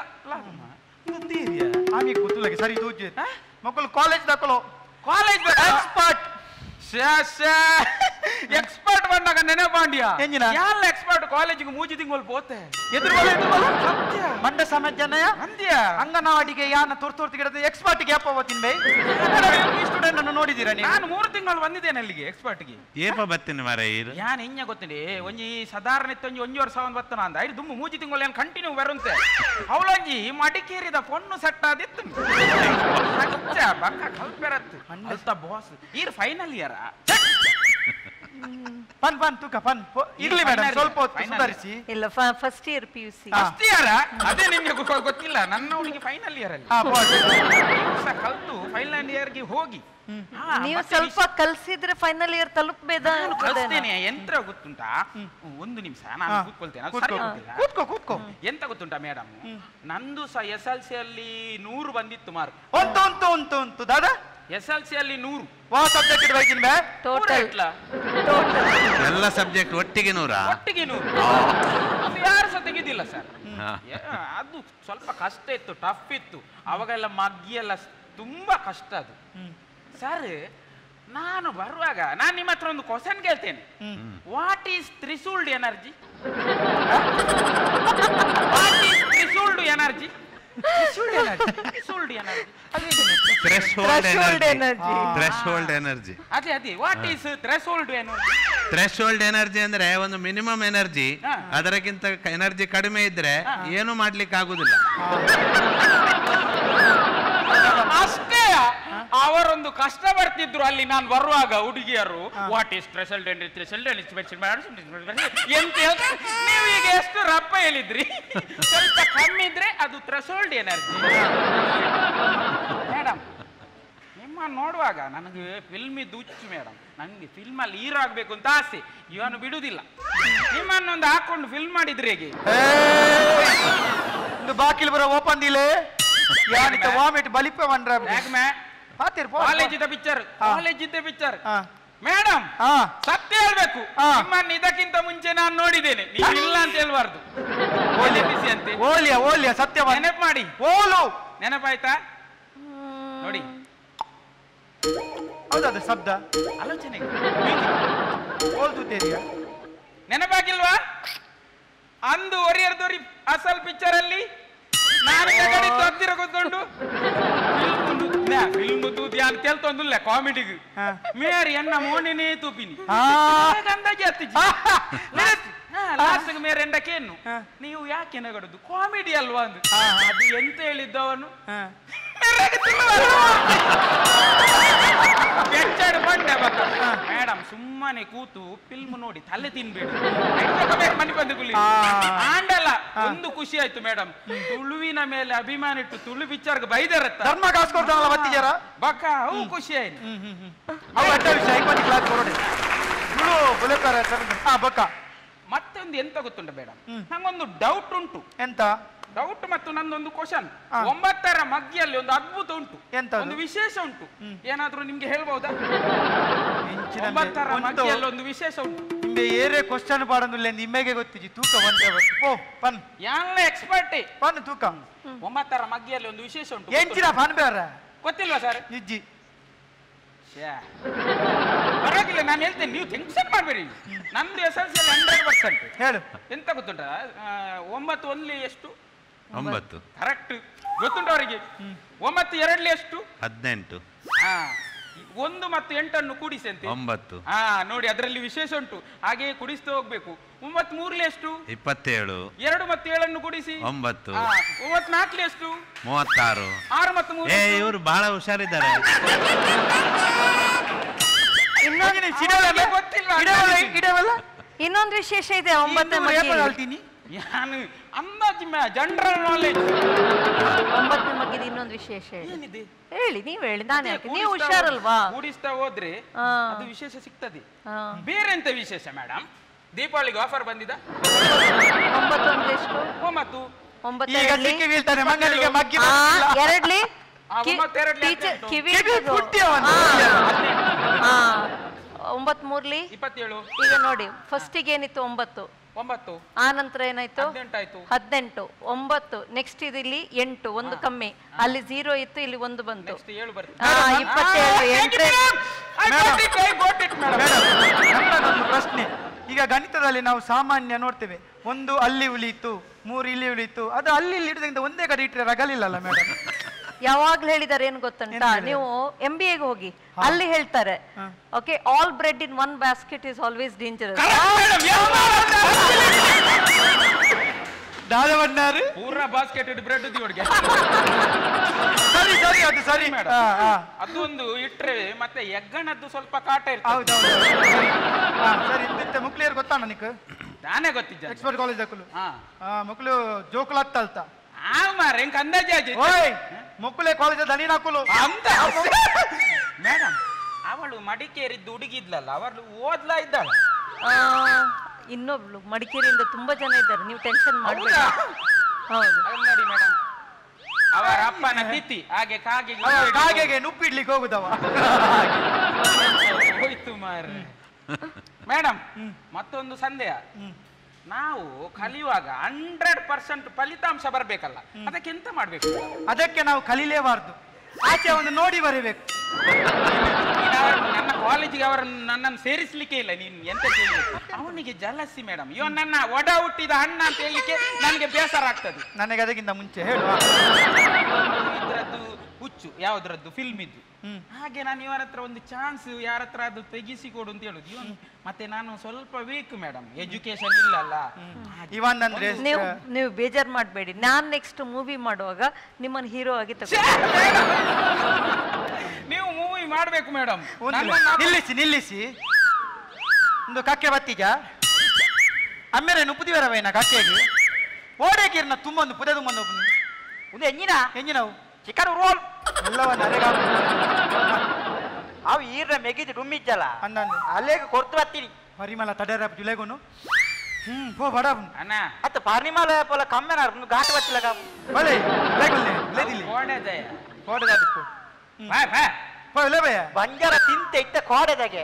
ಆಮಿ ಕೂತುಲಗೆ ಸರಿ ತೂಜಿ ಮಕ್ಕಳು ಕಾಲೇಜ್ ದಾಖಲು ಕಾಲೇಜ್ ಎಕ್ಸ್ಪರ್ಟ್ ಎಕ್ಸ್ಪರ್ಟ್ ಬಂದಾಗ ನೆನೆ ಬಾಂಡಿಯ ಎಂಜಿನ? ಎಲ್ಲ ಎಕ್ಸ್ಪರ್ಟ್ ಕಾಲೇಜಿಗೆ ಮೂಜಿ ತಿಂಗಳು ಪೋತೆ ಎದುರುಗಳು ಎದುರುಗಳು ಸತ್ಯ ಮಂಡ ಸಮಾಜನಯ ಅಂದ್ಯ ಅಂಗನವಾಡಿಗೆ ಯಾನ ತುರ್ತು ತುರ್ತು ಗಿಡದ ಎಕ್ಸ್ಪರ್ಟ್ ಗೆ ಅಪ್ಪ ತಿನ್ಬೈ ಈ ಸ್ಟೂಡೆಂಟ್ ಅನ್ನು ನೋಡಿದ್ದೀರಾ ನೀವು ನಾನು ಮೂರು ತಿಂಗಳು ಬಂದಿದ್ದೇನೆ ಅಲ್ಲಿಗೆ ಎಕ್ಸ್ಪರ್ಟ್ಗೆ ಏಪ ಬತ್ತೀನಿ ಮರ ಇರು ಯಾನ್ ಹೆಂಗೆ ಗೊತ್ತಿನಿ ಒಂಜಿ ಸಾಧಾರಣ ಇತ್ತು ಒಂಜಿ ಒಂಜಿ ವರ್ಷ ಒಂದು ಬತ್ತನ ಅಂದ ಐದು ದುಮ್ಮು ಮೂಜಿ ತಿಂಗಳು ಏನು ಕಂಟಿನ್ಯೂ ಬರುಂತೆ ಅವಳೊಂಜಿ ಮಡಿಕೇರಿದ ಪೊಣ್ಣು ಸೆಟ್ ಆದಿತ್ತು ಸಚ್ಚ ಬಕ್ಕ ಕಲ್ಪೆರತ್ತು ಅಲ್ತ ಬಾಸ್ ಈರ್ ಫೈನಲ್ ಇಯರ ಪನ್ ಪನ್ ತೂಕ ಪನ್ ಪೊ- ಇರ್ಲಿ ಮೇಡಮ್ Final ಸ್ವಲ್ಪ ಹೊತ್ತು final. ಸುಧಾರಿಸಿ ಇಲ್ಲ first year P U C ಹಾ. ಫಸ್ಟ್ ಇಯರ ಅದೇ ನಿಮ್ಗೆ ಗೊ- ಗೊತ್ತಿಲ್ಲ ನನ್ನ ಹುಡುಗಿ ಫೈನಲ್ ಇಯರ್ ಅಲ್ಲಿ ಹಾ ಪೋ ವರ್ಷ ಕಲ್ತು ಫೈನಲ್ ಇಯರ್ಗೆ ಹೋಗಿ ಹಾ, ನೀವು ಮತ್ತೆ ಸ್ವಲ್ಪ ಕಲ್ಸಿದ್ರೆ ಫೈನಲ್ ಇಯರ್ ತಲುಪಬೇದ ನಾನು ಕಲಿಸ್ತೇನೆ ಎಂತ ಗೊತ್ತುಂಟಾ ಒಂದು ನಿಮಿಷ ನಾನು ಹಾ. ಕೂತ್ಕೊಳ್ತೇನೆ ಅದು ಕೂತ್ಕೋ ಸರಿ ಹೋಗಿಲ್ಲ. ಕೂತ್ಕೋ ಕೂತ್ಕೋ ಎಂತ ಗೊತ್ತುಂಟಾ ಮೇಡಮ್ ನಂದು ಸಹ ಎಸ್ ಎಲ್ ಸಿ ಅಲ್ಲಿ ನೂರು ಬಂದಿತ್ತು ಮಾರ್ಕ್ ಉಂಟು ಉಂಟು ಉಂಟು ಉಂಟು ದಾದಾ ಎಸ್ ಎಲ್ ಸಿ ಅಲ್ಲಿ ನೂರು ವಾ ಸಬ್ಜೆಕ್ಟ್ ಬೈಕಿನ್ ಬೇ ಟೋಟಲ್ ಇಟ್ಲ? ಟೋಟಲ್ ಎಲ್ಲ ಸಬ್ಜೆಕ್ಟ್ ಒಟ್ಟಿಗೆ ನೂರಾ ಒಟ್ಟಿಗೆ ನೂರು ಅದು ಯಾರು ಸಹ ತೆಗಿದಿಲ್ಲ ಸರ್ ಹಾ. ಅದು ಸ್ವಲ್ಪ ಕಷ್ಟ ಇತ್ತು ಟಫ್ ಇತ್ತು ಅವಾಗೆಲ್ಲ ಮಗ್ಗಿ ಎಲ್ಲ ಸ್- ತುಂಬಾ ಕಷ್ಟ ಅದು ಸರ್ ನಾನು ಬರುವಾಗ ನಾನು ನಿಮ್ಮ ಹತ್ರ ಒಂದು ಕ್ವಶನ್ ಕೇಳ್ತೇನೆ what is threshold energy what is threshold energy threshold energy threshold Threshold energy energy. Threshold energy ಅದೇ ಅದೇ what is threshold energy threshold energy ಅಂದ್ರೆ ಒಂದು ಮಿನಿಮಮ್ ಎನರ್ಜಿ ಹಾ. ಅದಕ್ಕಿಂತ ಎನರ್ಜಿ ಕಡಿಮೆ ಇದ್ರೆ ಏನು ಮಾಡ್ಲಿಕ್ಕೆ ಆಗುದಿಲ್ಲ ಅಷ್ಟೇ ಅವರೊಂದು ಕಷ್ಟ ಬರ್ತಿದ್ರು ಅಲ್ಲಿ ನಾನು ಬರುವಾಗ ಹುಡುಗಿಯರು what is threshold energy threshold ಎಂತ ಹೇಳ್ತಾರೆ ನೀವು ಈಗ ಎಷ್ಟು ರಪ್ಪ ಹೇಳಿದ್ರಿ ಸ್ವಲ್ಪ ಕಮ್ಮಿ ಇದ್ರೆ ಅದು ಥ್ರೆಸೋಲ್ಡ್ ಎನರ್ಜಿ ಮೇಡಮ್ ನಿಮ್ಮ ನೋಡುವಾಗ ನನಗೆ ಫಿಲ್ಮ್ ಇದ್ದು ಹುಚ್ಚು ಮೇಡಮ್ ನನಗೆ ಫಿಲ್ಮ್ ಅಲ್ಲಿ ಹೀರೋ ಆಗ್ಬೇಕು ಅಂತ ಆಸೆ ಇವನು ಬಿಡುದಿಲ್ಲ ನಿಮ್ಮನ್ನೊಂದು ಹಾಕೊಂಡು ಫಿಲ್ಮ್ ಮಾಡಿದ್ರೆ ಹೇಗೆ ಒಂದು ಬಾಕಿಲ್ ಬರೋ ಓಪನ್ ದಿಲೆ ಯಾನಿತ ವಾಮಿಟ್ ಬಲಿಪ ಮಂಡ್ರ ಯಾಕೆ ಮೇ ಪಾತಿರ್ ಪೋ ಕಾಲೇಜ್ ಇದ್ದ ಪಿಕ್ಚರ್ ಕಾಲೇಜ್ ಇದ್ದ ಪಿಕ್ಚರ್ ಹಾ ಮೇಡಮ್ ಹಾ ಸತ್ಯ ಹೇಳ್ಬೇಕು ಹಾ. ನಿಮ್ಮನ್ನ ಇದಕ್ಕಿಂತ ಮುಂಚೆ ನಾನು ನೋಡಿದ್ದೇನೆ ನೀವು ಇಲ್ಲ ಅಂತ ಹೇಳ್ಬಾರ್ದು ಓಲಿ ಬಿಸಿ ಅಂತೆ ಓಲಿಯ ಓಲಿಯ ಸತ್ಯ ನೆನಪು ಮಾಡಿ ಓಲು ನೆನಪಾಯ್ತಾ ನೋಡಿ ಹೌದದು ಶಬ್ದ ಆಲೋಚನೆ ಓಲ್ತುತ್ತೇರಿಯ ನೆನಪಾಗಿಲ್ವಾ ಅಂದು ಒರಿಯರ್ದೊರಿ ಅಸಲ್ ಪಿಕ್ಚರ್ ಅಲ್ಲಿ ನಾನು ಕಡಿದ್ದು ಹತ್ತಿರ ಕೂತ್ಕೊಂಡು ಫಿಲ್ಮ್ ತೂತಿ ಅಂತ ಕೇಳ್ತೊಂದಿಲ್ಲ ಕಾಮಿಡಿಗೆ ಹಾ. ಮೇರಿ ಎನ್ನ ಮೋನಿನೇ ತೂಪಿನಿ ಆ. ಅಂದಾಜಿ ಹತ್ತಿಜಿ ಲಾಸ್ಟ್ ಮೇರೆ ಎಂಡಕ್ಕೇನು ಹಾ. ನೀವು ಯಾಕೆ ನಗಡುದು ಕಾಮಿಡಿ ಅಲ್ವಾ ಅಂದು ಹಾ. ಅದು ಎಂತ ಹೇಳಿದ್ದು ಅವನು ಹಾ. ಬೆಚ್ಚಡು ಬಂಡೆ ಮೇಡಮ್ ಸುಮ್ಮನೆ ಕೂತು ಫಿಲ್ಮ್ ನೋಡಿ ತಲೆ ತಿನ್ಬೇಡಿ ಮನೆ ಬಂದು ಕುಲಿ ಆ. ಆಂಡಲ್ಲ ಒಂದು ಖುಷಿ ಆಯ್ತು ಮೇಡಮ್ ತುಳುವಿನ ಮೇಲೆ ಅಭಿಮಾನ ಇಟ್ಟು ತುಳು ಪಿಕ್ಚರ್ಗೆ ಬೈದರತ್ತ ಧರ್ಮ ಕಾಸು ಕೊಡ್ತಾನಲ್ಲ ಬತ್ತಿಜಾರ ಬಕ್ಕ ಅವು ಖುಷಿ ಆಯ್ತು ಅವು ಅಡ್ಡ ವಿಷಯ ಐಕೋನಿ ಕ್ಲಾಸ್ ಕೊರೋಡೆ ತುಳು ಬುಲೆಕಾರ ಹಾ ಬಕ್ಕ ಮತ್ತೊಂದು ಎಂತ ಗೊತ್ತುಂಟ ಮೇಡಮ್ ನಂಗೊಂದು ಡೌಟ್ ಉಂಟು ಎಂತ ಡೌಟ್ ಮತ್ತು ನಂದೊಂದು ಕ್ವಶನ್ ಆ. ಒಂಬತ್ತರ ಮಗ್ಗಿಯಲ್ಲಿ ಒಂದು ಅದ್ಭುತ ಉಂಟು ಎಂತದು? ಒಂದು ವಿಶೇಷ ಉಂಟು ಏನಾದ್ರೂ ನಿಮ್ಗೆ ಹೇಳ್ಬಹುದಾ ಇಂಚಿನ ಒಂಬತ್ತರ ಒಂದು ಮಗ್ಗಿಯಲ್ಲಿ ಒಂದು ವಿಶೇಷ ಉಂಟು ನಿಂಬೆ ಏರೇ ಕ್ವಶನ್ ಪಾಡಂದುಲ್ಲ ನಿಮ್ಮೆಗೆ ಗೊತ್ತಿಜಿ ತೂಕ ಒಂದೇ ಬರ್ತು ಪೋ ಪನ್ ಎಲ್ಲ ಎಕ್ಸ್ಪರ್ಟೇ ಪನ್ ತೂಕ ಒಂಬತ್ತರ ಮಗ್ಗಿಯಲ್ಲಿ ಒಂದು ವಿಶೇಷ ಉಂಟು ಎಂಚಿನ ಪನ್ ಬೇರ ಗೊತ್ತಿಲ್ವಾ ಸರ್ ಇಜ್ಜಿ ಪರವಾಗಿಲ್ಲ ನಾನು ಹೇಳ್ತೇನೆ ನೀವು ಟೆನ್ಷನ್ ಮಾಡಬೇಡಿ ನಂದು S L C hundred percent ಹೇಳು ಎಂತ ಗೊತ್ತುಂಟ ಒಂಬತ್ತು ಒಂದ್ಲಿ ಎಷ್ಟು ಒಂಬತ್ತು ಕರೆಕ್ಟ್ ಗೊತ್ತುಂಟ ಅವರಿಗೆ ಒಂಬತ್ತು ಎರಡ್ಲಿ ಎಷ್ಟು ಹದಿನೆಂಟು ಹಾ ಒಂದು ಮತ್ತು ಎಂಟನ್ನು ಕೂಡಿಸಿ ಅಂತೆ ಒಂಬತ್ತು ಹಾ ನೋಡಿ ಅದರಲ್ಲಿ ವಿಶೇಷ ಉಂಟು ಹಾಗೆ ಕುಡಿಸ್ತಾ ಹೋಗ್ಬೇಕು ಒಂಬತ್ತು ಮೂರ್ಲಿ ಎಷ್ಟು ಇಪ್ಪತ್ತೇಳು ಎರಡು ಮತ್ತು ಏಳನ್ನು ಕೂಡಿಸಿ ಒಂಬತ್ತು ಹಾ, ಒಂಬತ್ತು ನಾಲ್ಕಲಿ ಎಷ್ಟು ಮೂವತ್ತಾರು ಆರು ಮತ್ತು ಮೂರು ಏ ಎಷ್ಟು? ಇವರು ಬಹಳ ಹುಷಾರಿದ್ದಾರೆ ಇನ್ನೊಂದು ನೀವು ಸಿಡವಲ್ಲ ನನಗೆ ಗೊತ್ತಿಲ್ಲ. ಇಡವಲ್ಲ ಇಡವಲ್ಲ ಇನ್ನೊಂದು ವಿಶೇಷ ಇದೆ ಒಂಬತ್ತನೇ ಇನ್ನೂರ ಎಪ್ಪತ್ತು ಮಗ್ಗಿ ಹೇಳ್ತೀನಿ ನಾನು ಅಂದಾಜು ಜನರಲ್ ನಾಲೆಜ್ ಒಂಬತ್ತನೇ ಮಗ್ಗಿದ ಇನ್ನೊಂದು ವಿಶೇಷ ಹೇಳಿ ಏನಿದೆ ಹೇಳಿ ನೀವು ಹೇಳಿ ನಾನು ಯಾಕೆ ನೀವು ಕೂಡಿಸ್ತಾ ಹುಷಾರಲ್ವಾ ಹೋದ್ರೆ- ಕೂಡಿಸ್ತಾ ಹೋದ್ರೆ ಹಾ. ಅದು ವಿಶೇಷ ಸಿಗ್ತದೆ ಹಾ. ಬೇರೆ ಎಂತ ವಿಶೇಷ ಮೇಡಮ್ ದೀಪಾವಳಿಗೆ ಆಫರ್ ಬಂದಿದ ಒಂಬತ್ತು ಅಂದ್ರೆ ಎಷ್ಟು ಒಂಬತ್ತು ಒಂಬತ್ತು ಈಗ ಎರಡ್ಲಿ? ಸಿಕ್ಕಿ ಬೀಳ್ತಾನೆ ಮಂಗನಿಗೆ ಮಗ್ಗಿ ಆ, ಬರ್ತಿಲ್ಲ. ಎರಡ್ಲಿ ಆ, ಕಿ- ಒಂಬತ್ತು ಎರಡ್ಲಿ ಟೀಚರ್ ಹದಿನೆಂಟು. ಕಿವಿ ಕಿವಿ ಇಟ್ಟಿದ್ದು. ಪುಟ್ಟಿ ಅವನು. ಆ, ಆ, ಒಂಬತ್ತು ಮೂರ್ಲಿ ಇಪ್ಪತ್ತೇಳು ಈಗ ನೋಡಿ ಫಸ್ಟಿಗೆ ಏನಿತ್ತು ಒಂಬತ್ತು ಒಂಬತ್ತು ಆ ನಂತರ ಏನಾಯ್ತು ಹದಿನೆಂಟಾಯ್ತು ಹದಿನೆಂಟು ಒಂಬತ್ತು ನೆಕ್ಸ್ಟ್ ಇದು ಇಲ್ಲಿ ಎಂಟು ಒಂದು ಕಮ್ಮಿ ಅಲ್ಲಿ ಝೀರೋ ಇತ್ತು ಇಲ್ಲಿ ಒಂದು ಬಂತು ನೆಕ್ಸ್ಟ್ ಏಳು ಬರುತ್ತೆ ಆ, ಇಪ್ಪತ್ತೇಳು ಎಂಟ್ರೆ ನನ್ನದೊಂದು ಪ್ರಶ್ನೆ ಈಗ ಈಗ ಗಣಿತದಲ್ಲಿ ನಾವು ಸಾಮಾನ್ಯ ನೋಡ್ತೇವೆ ಒಂದು ಅಲ್ಲಿ ಉಳಿಯಿತು ಮೂರು ಇಲ್ಲಿ ಉಳಿಯಿತು ಅದು ಅಲ್ಲಿ ಇಲ್ಲಿ ಇಡೋದ್ರಿಂದ ಒಂದೇ ಕಡೆ ಇಟ್ಟರೆ ರಗಲಿಲ್ಲಲ್ಲ ಮೇಡಮ್ ಯಾವಾಗ್ಲೂ ಹೇಳಿದಾರೆ ಏನ್ ಗೊತ್ತುಂಟಾ ಏನ್ ಹೇಳಿದ್ದಾರೆ? ನೀವು ಎಂ ಬಿ ಎಗೆ ಹೋಗಿ ಅಲ್ಲಿ ಹೇಳ್ತಾರೆ okay all bread in one basket is always dangerous ದಾದವಣ್ಣಾರು ಪೂರ ಬಾಸ್ಕೆಟ್ ಇಟ್ಟು ಬ್ರೆಡ್ ದಿವಡ್ಗೆ ಸರಿ ಸರಿ ಅದು ಸರಿ ಮೇಡಮ್. ಹಾ, ಹಾ. ಅದು ಒಂದು ಇಟ್ರೆ ಮತ್ತೆ ಎಗ್ಗಣದ್ದು ಸ್ವಲ್ಪ ಕಾಟ ಇರ್ತದೆ ಹೌದೌದು ಸರಿ ಹಾ, ಸರಿ ಇಂದಿತ್ತೆ ಮುಕ್ಲಿಯರ್ ಗೊತ್ತಾನ ನಿಕ್ ನಾನೇ ಗೊತ್ತಿದ್ದ ಎಕ್ಸ್ಪರ್ಟ್ ಕಾಲೇಜ್ ದಕ್ಕಲು ಹಾ ಹಾ ಮಕ್ಕಳು ಜೋಕುಲು ಹತ್ತಲ್ತ ಆ ಮಾರ ಹೆಂಗ್ ಅಂದಾಜಿ ಆಗಿ ಓಯ್ ಮಕ್ಕಳೇ ಕಾಲೇಜ್ ದನಿ ನಾಕುಲು ಅಂತ ಮೇಡಮ್ ಅವಳು ಮಡಿಕೇರಿದ್ದು ಹುಡುಗಿದ್ಲಲ್ಲ ಅವಳು ಓದ್ಲಾ ಇದ್ದಾಳೆ ಇನ್ನೊಬ್ಳು ಮಡಿಕೇರಿಯಿಂದ ತುಂಬಾ ಜನ ಇದ್ದಾರೆ ನೀವು ಟೆನ್ಷನ್ ಮಾಡಬೇಡಿ ಹೌದಾ? ಹೌದು ಅಲ್ಲಿ ನೋಡಿ ಮೇಡಮ್ ಅವರ ಅಪ್ಪನ ತಿಥಿ ಹಾಗೆ ಕಾಗೆ ಕಾಗೆಗೆ ನುಪ್ಪಿಡ್ಲಿಕ್ಕೆ ಹೋಗುದವ ಹೋಯ್ತು ಮಾರ್ರೆ ಮೇಡಮ್ ಮತ್ತೊಂದು ಸಂದೇಹ ನಾವು ಕಲಿಯುವಾಗ ಹಂಡ್ರೆಡ್ ಪರ್ಸೆಂಟ್ ಫಲಿತಾಂಶ ಬರ್ಬೇಕಲ್ಲ ಅದಕ್ಕೆ ಎಂತ ಮಾಡ್ಬೇಕು ಅದಕ್ಕೆ ನಾವು ಕಲೀಲೇಬಾರ್ದು ಆಚೆ ಒಂದು ನೋಡಿ ಬರೀಬೇಕು ನೀನು ಅವ್ರ- ನನ್ನ ಕಾಲೇಜಿಗೆ ಅವರನ್ನು ನನ್ನನ್ನು ಸೇರಿಸ್ಲಿಕ್ಕೆ ಇಲ್ಲ ನೀನು ಎಂತ ಕೇಳಿ ಅವನಿಗೆ ಜಲಸಿ ಮೇಡಮ್ ಇವ ನನ್ನ ಒಡ ಹುಟ್ಟಿದ ಅಣ್ಣ ಅಂತ ಹೇಳಿಕ್ಕೆ ನನಗೆ ಬೇಸರ ಆಗ್ತದೆ ನನಗೆ ಅದಕ್ಕಿಂತ ಮುಂಚೆ ಹೇಳುವ ಇದ್ರದ್ದು ಹುಚ್ಚು ಯಾವ್ದ್ರದ್ದು ಫಿಲ್ಮ್ ಇದ್ದು ಹ್ಮ್. ಹಾಗೆ ನಾನು ಇವರ ಹತ್ರ ಒಂದು ಚಾನ್ಸ್ ಯಾರ ಹತ್ರ ಅದು ತೆಗಿಸಿ ಕೊಡು ಅಂತ ಹೇಳುದು ಇವನು ಮತ್ತೆ ನಾನು ಸ್ವಲ್ಪ ವೀಕ್ ಮೇಡಮ್ ಎಜುಕೇಶನ್ ಇಲ್ಲಲ್ಲ ಹಾಗೆ. ಇವನ್ ಅಂದ್ರೆ ನೀವು ನೀವು ಬೇಜಾರ್ ಮಾಡಬೇಡಿ ನಾನ್ ನೆಕ್ಸ್ಟ್ ಮೂವಿ ಮಾಡುವಾಗ ನಿಮ್ಮನ್ನ ಹೀರೋ ಆಗಿ ತಗೋ ನೀವು ಮೂವಿ ಮಾಡ್ಬೇಕು ಮೇಡಮ್ ಒಂದು ನಿಲ್ಲಿಸಿ ನಿಲ್ಲಿಸಿ ಒಂದು ಕಕ್ಕೆ ಬತ್ತಿಜ ಅಮ್ಮೆರೆ ನುಪ್ಪುದಿವರವೇನ ಕಕ್ಕೆಗೆ ಓಡೇಕಿರ್ನ ತುಂಬೊಂದು ಪುದೆ ತುಂಬೊಂದು ಒಂದು ಎಂಜಿನ ಎಂಜಿನವು ಚಿಕನ್ ರೋಲ್ ಎಲ್ಲವನ್ನ ಅರೆಗಾ ಅವು ಈರ್ನ ಮೆಗಿದು ಡುಮ್ಮಿಚ್ಚಲ್ಲ ಅಂದಂದು ಅಲ್ಲೇಗ ಕೊರ್ತು ಬರ್ತೀನಿ ಪರಿಮಳ ತಡೆರ ಜುಲೆಗುನು ಹ್ಮ್ ಪೋ ಬಡ ಅಣ್ಣ ಅತ್ತ ಪಾರ್ನಿಮಾಲ ಪೋಲ ಕಮ್ಮೆನ ಘಾಟ್ ಬಚ್ಚಿಲ್ಲ ಬಲೆ ಲೇಗುಲ್ಲೆ ಲೇದಿಲ್ಲಿ ಕೋಡೆ ದಯ ಕೋಡದಾದಕ್ಕೂ ಬಾ ಬಾ ಪೋ ಲೇ ಭಯ ಬಂಜಾರ ತಿಂತೆ ಇತ್ತ ಕೋಡೆದಾಗೆ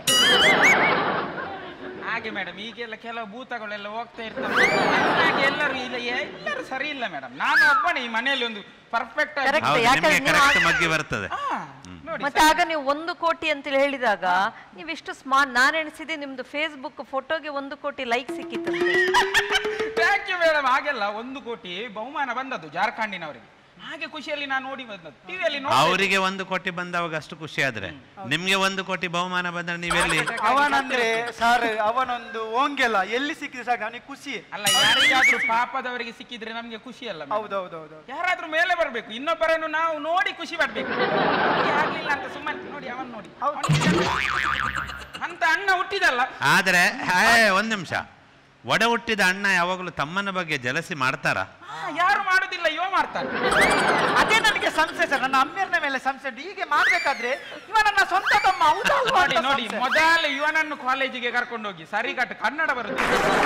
ಹಾಗೆ ಮೇಡಮ್ ಈಗೆಲ್ಲ ಕೆಲವು ಭೂತಗಳೆಲ್ಲ ಹೋಗ್ತಾ ಇರ್ತವೆ ಹಾಗೆ ಎಲ್ಲರೂ ಇಲ್ಲ ಎಲ್ಲರೂ ಸರಿ ಇಲ್ಲ ಮೇಡಮ್ ನಾನು ಒಬ್ಬನೇ ಈ ಮನೆಯಲ್ಲಿ ಒಂದು ಪರ್ಫೆಕ್ಟ್ ಆಗಿ Correct. ಹೌದು ಯಾಕಂದ್ರೆ ನಿಮ್ಗೆ ನೀವು ಕರೆಕ್ಟ್ ಮಗ್ಗಿ ಬರ್ತದೆ ಆ, ನೋಡಿ ಮತ್ತೆ ಆಗ ನೀವು ಒಂದು ಕೋಟಿ ಅಂತೇಳಿ ಹೇಳಿದಾಗ ನೀವು ಎಷ್ಟು ಸ್ಮಾರ್ಟ್ ನಾನು ಎಣಿಸಿದೆ ನಿಮ್ದು ಫೇಸ್ಬುಕ್ ಫೋಟೋಗೆ ಒಂದು ಕೋಟಿ ಲೈಕ್ ಸಿಕ್ಕಿತ್ತಂತೆ ಥ್ಯಾಂಕ್ ಯು ಮೇಡಮ್ ಹಾಗೆಲ್ಲ ಒಂದು ಕೋಟಿ ಬಹುಮಾನ ಬಂದದ್ದು ಜಾರ್ಖಂಡಿನವರಿಗೆ ಹಾಗೆ ಖುಷಿಯಲ್ಲಿ ನಾನು ನೋಡಿ ಬಂದದ್ದು ಟಿವಿಯಲ್ಲಿ ನೋಡಿ ಅವರಿಗೆ ಒಂದು ಕೋಟಿ ಬಂದವಾಗ ಅಷ್ಟು ಖುಷಿ ಆದ್ರೆ ನಿಮ್ಗೆ ಒಂದು ಕೋಟಿ ಬಹುಮಾನ ಬಂದ್ರೆ ನೀವೆಲ್ಲಿ ಅವನಂದ್ರೆ ಸರ್ ಅವನೊಂದು ಓಂಗೆಲ್ಲ ಎಲ್ಲಿ ಸಿಕ್ಕಿದ್ರೆ ಸಾಕು ಅವನಿಗೆ ಖುಷಿ ಅಲ್ಲ ಯಾರಿಗಾದ್ರೂ ಪಾಪದವರಿಗೆ ಸಿಕ್ಕಿದ್ರೆ ನಮ್ಗೆ ಖುಷಿ ಅಲ್ಲ madam? ಹೌದೌದೌದು ಯಾರಾದ್ರೂ ಮೇಲೆ ಬರ್ಬೇಕು ಇನ್ನೊಬ್ಬರನ್ನು ನಾವು ನೋಡಿ ಖುಷಿ ಪಡ್ಬೇಕು ನಮ್ಗೆ ಆಗ್ಲಿಲ್ಲ ಅಂತ ಸುಮ್ಮನೆ ನೋಡಿ ಅವನ್ ನೋಡಿ ಅವ್ನಿಗೆ ಅಂತ ಅಣ್ಣ ಹುಟ್ಟಿದಲ್ಲ ಆದ್ರೆ ಹೇ, ಒಂದ್ ನಿಮಿಷ ಒಡ ಹುಟ್ಟಿದ ಅಣ್ಣ ಯಾವಾಗಲೂ ತಮ್ಮನ ಬಗ್ಗೆ ಜಲಸಿ ಮಾಡ್ತಾರ ಆ, ಯಾರು ಮಾಡುದಿಲ್ಲ ಇವ ಮಾಡ್ತಾನೆ ಅದೇ ನನಗೆ ಸಂಶಯ ಸರ್ ನನ್ನ ಅಮ್ಮಿಯರ್ನ ಮೇಲೆ ಸಂಶಯ ಉಂಟು. ಹೀಗೆ ಮಾಡ್ಬೇಕಾದ್ರೆ ಇವ ನನ್ನ ಸ್ವಂತ ತಮ್ಮ ಹೌದಾ ಅಲ್ವಾ ನೋಡಿ ಅಂತ ನೋಡಿ ಸಂಶಯ. ಮೊದಲು ಇವನನ್ನು ಕಾಲೇಜಿಗೆ ಕರ್ಕೊಂಡು ಹೋಗಿ ಸರಿಗಟ್ಟು ಕನ್ನಡ ಬರುತ್ತೆ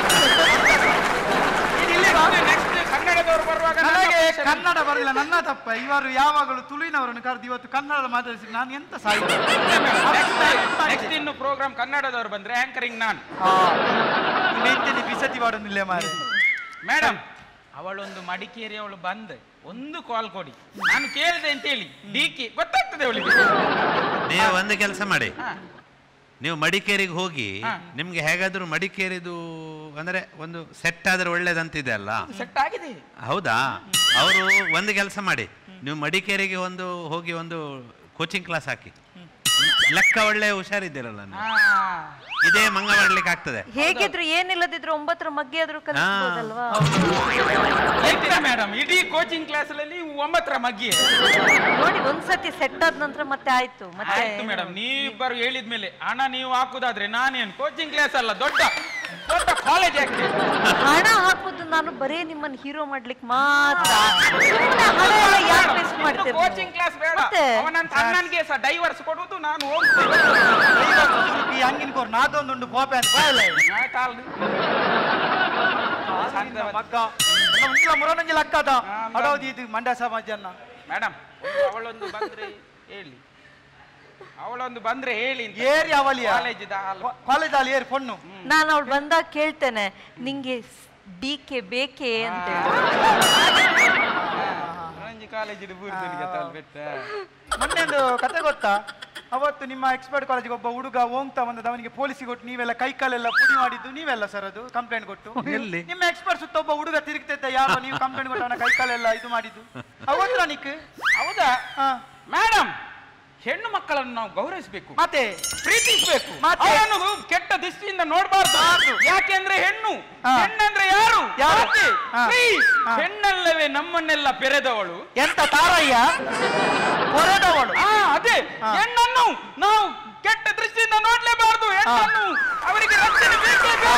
ನೀನು ಇಲ್ಲಿ ಬಾ. ನೆಕ್ಸ್ಟ್ ಕನ್ನಡದವರು ಬರುವಾಗ ನನ್ನ ನನಗೆ ಪರೀಕ್ಷೆ ಕನ್ನಡ ಬರಲಿಲ್ಲ ನನ್ನ ತಪ್ಪ ಇವರು ಯಾವಾಗಲೂ ತುಳುವಿನವರನ್ನು ಕರೆದು ಇವತ್ತು ಕನ್ನಡ ಮಾತಾಡಿಸಿ ನಾನು ಎಂತ ಸಾಯಿ ನೆಕ್ಸ್ಟ್ ಇನ್ನು ಪ್ರೋಗ್ರಾಮ್ ಕನ್ನಡದವರು ಬಂದ್ರೆ ಆಂಕರಿಂಗ್ ನಾನು ಎಂತಲ್ಲಿ ಬಿಸತಿ ಮಾಡೋನಿಲ್ಲ ಮಾರೆ ಮೇಡಮ್ ಅವಳೊಂದು ಮಡಿಕೇರಿ ಅವಳು ಬಂದ್ ಒಂದು ಕಾಲ್ ಕೊಡಿ ನಾನು ಕೇಳಿದೆ ಅಂತ ಹೇಳಿ ಡಿಕಿ ಗೊತ್ತಾಗ್ತದೆ ಅವಳಿಗೆ ನೀವು ಒಂದು ಕೆಲಸ ಮಾಡಿ ಹಾ. ನೀವು ಮಡಿಕೇರಿಗೆ ಹೋಗಿ ಹಾ. ನಿಮ್ಗೆ ಹೇಗಾದ್ರೂ ಮಡಿಕೇರಿದು ಅಂದ್ರೆ ಒಂದು ಸೆಟ್ ಆದ್ರೆ ಒಳ್ಳೇದಂತಿದೆ ಅಲ್ಲ ಸೆಟ್ ಆಗಿದೆ ಹೌದಾ ಅವರು ಒಂದು ಕೆಲಸ ಮಾಡಿ ನೀವು ಮಡಿಕೇರಿಗೆ ಒಂದು ಹೋಗಿ ಒಂದು ಕೋಚಿಂಗ್ ಕ್ಲಾಸ್ ಹಾಕಿ ಲೆಕ್ಕ ಒಳ್ಳೆ ಹುಷಾರಿದ್ದೀರಲ್ಲ ನೀವು. ಹಾ. ಇದೇ ಮಂಗ ಮಾಡ್ಲಿಕ್ಕೆ ಆಗ್ತದೆ ಹೇಗಿದ್ರು ಏನಿಲ್ಲದಿದ್ರು ಒಂಬತ್ತರ ಮಗ್ಗೆ ಆದ್ರೂ ಕಲಿಸ್ಬೋದಲ್ವಾ ಎಂತ ಮೇಡಮ್ ಇಡೀ ಕೋಚಿಂಗ್ ಕ್ಲಾಸ್ ಅಲ್ಲಿ ಒಂಬತ್ತರ ಮಗ್ಗಿ ನೋಡಿ ಒಂದ್ಸತಿ ಸೆಟ್ ಆದ ನಂತರ ಮತ್ತೆ ಆಯ್ತು ಮತ್ತೆ ಆಯ್ತು ಮೇಡಮ್ ನೀವಿಬ್ಬರು ಹೇಳಿದ್ಮೇಲೆ ಹಣ ನೀವು ಹಾಕುದಾದ್ರೆ ನಾನೇನು ಕೋಚಿಂಗ್ ಕ್ಲಾಸ್ ಅಲ್ಲ ದೊಡ್ಡ ದೊಡ್ಡ ಕಾಲೇಜ್ ಆಗ್ತದೆ ಹಣ ಹಾಕುದು ನಾನು ಬರೇ ನಿಮ್ಮನ್ನ ಹೀರೋ ಮಾಡ್ಲಿಕ್ಕೆ ಮಾತ್ರ ಸುಮ್ನೆ ಹಣ ಎಲ್ಲ ಯಾಕೆ ವೇಸ್ಟ್ ಮಾಡ್ತೀರಿ ಕೋಚಿಂಗ್ ನೀವು? ಕ್ಲಾಸ್ ಬೇಡ ಮತ್ತೆ? ಅವನಂತ ಅಣ್ಣನ್ಗೆ ಸಹ ಡೈವರ್ಸ್ ಕೊಡುವುದು ನಾನು ಹೋಗ್ತೇನೆ ಈ ಹಂಗಿನ ಕೋರ್ ನಾದೊಂದುಂಡು ಪೋಪೆ ಅಂತ ಬಾಯಲ್ಲ ಆಯ್ತು ಅಲ್ರಿ? ಮಗ್ಗ ಮುಂಜಿಲ ಮುರನಂಜಿಲ ಅಕ್ಕದ ಹಾ, ಅಡೋದು ಇದು ಮಂಡ್ಯ ಸಮಾಜನ್ನ ಮೇಡಮ್ ಅವಳೊಂದು ಬಂದ್ರೆ ಹೇಳಿ ಅವಳೊಂದು ಬಂದ್ರೆ ಹೇಳಿ ಅಂತ. ಏರಿ ಅವಲಿಯ ಕಾಲೇಜಿದ ಹಾಲು. ಕಾಲೇಜ್ ಅಲ್ಲಿ ಏರಿ ಪೊಣ್ಣು ನಾನು ಅವಳು ಬಂದಾಗ ಕೇಳ್ತೇನೆ ನಿಂಗೆ ಡಿ ಕೆ ಬೇಕೇ ಅಂತ ರಂಜಿ ಕಾಲೇಜಿದ ಬೂರ್ದನಿಗೆ ತಲ್ ಬಿಟ್ಟ ಮೊನ್ನೆ ಒಂದು ಕತೆ ಗೊತ್ತಾ ಅವತ್ತು ನಿಮ್ಮ ಎಕ್ಸ್ಪರ್ಟ್ ಕಾಲೇಜಿಗೆ ಒಬ್ಬ ಹುಡುಗ ಹೋಗ್ತಾ ಬಂದದ ಅವನಿಗೆ ಪೊಲೀಸಿಗೆ ಕೊಟ್ಟು ನೀವೆಲ್ಲ ಕೈ ಕಾಲೆಲ್ಲ ಪುಡಿ ಮಾಡಿದ್ದು ನೀವೆಲ್ಲ ಸರ್ ಅದು ಕಂಪ್ಲೇಂಟ್ ಕೊಟ್ಟು ಎಲ್ಲಿ? ನಿಮ್ಮ ಎಕ್ಸ್ಪರ್ಟ್ ಸುತ್ತ ಒಬ್ಬ ಹುಡುಗ ತಿರುಗ್ತೈತೆ ಯಾರೋ ನೀವು ಕಂಪ್ಲೇಂಟ್ ಕೊಟ್ಟು ಅವನ ಕೈ ಕಾಲೆಲ್ಲ ಇದು ಮಾಡಿದ್ದು ಅವತ್ರ ನಿಕ್ ಹೌದಾ ಹಾ ಮೇಡಮ್ ಹೆಣ್ಣು ಮಕ್ಕಳನ್ನು ನಾವು ಗೌರವಿಸಬೇಕು ಮತ್ತೆ ಪ್ರೀತಿಸಬೇಕು ಮತ್ತೆ? ಅವರನ್ನು ಕೆಟ್ಟ ದೃಷ್ಟಿಯಿಂದ ನೋಡಬಾರ್ದು ಯಾಕೆಂದ್ರೆ ಹೆಣ್ಣು ಹಾ. ಹೆಣ್ಣಂದ್ರೆ ಯಾರು ಯಾರು? ಮಾತೆ. ಹಾ. Please. ಹಾ. ಹೆಣ್ಣಲ್ಲವೇ ನಮ್ಮನ್ನೆಲ್ಲ ಬೆರೆದವಳು ಎಂತ ತಾರಯ್ಯ ಹೊರದವಳು ಆ ಅದೇ ಹಾ. ಹೆಣ್ಣನ್ನು ನಾವು ಕೆಟ್ಟ ದೃಷ್ಟಿಯಿಂದ ನೋಡ್ಲೇಬಾರ್ದು ಹೆಣ್ಣನ್ನು ಅವರಿಗೆ ರಕ್ಷಣೆ ಬೇಕೇ ಬೇಕು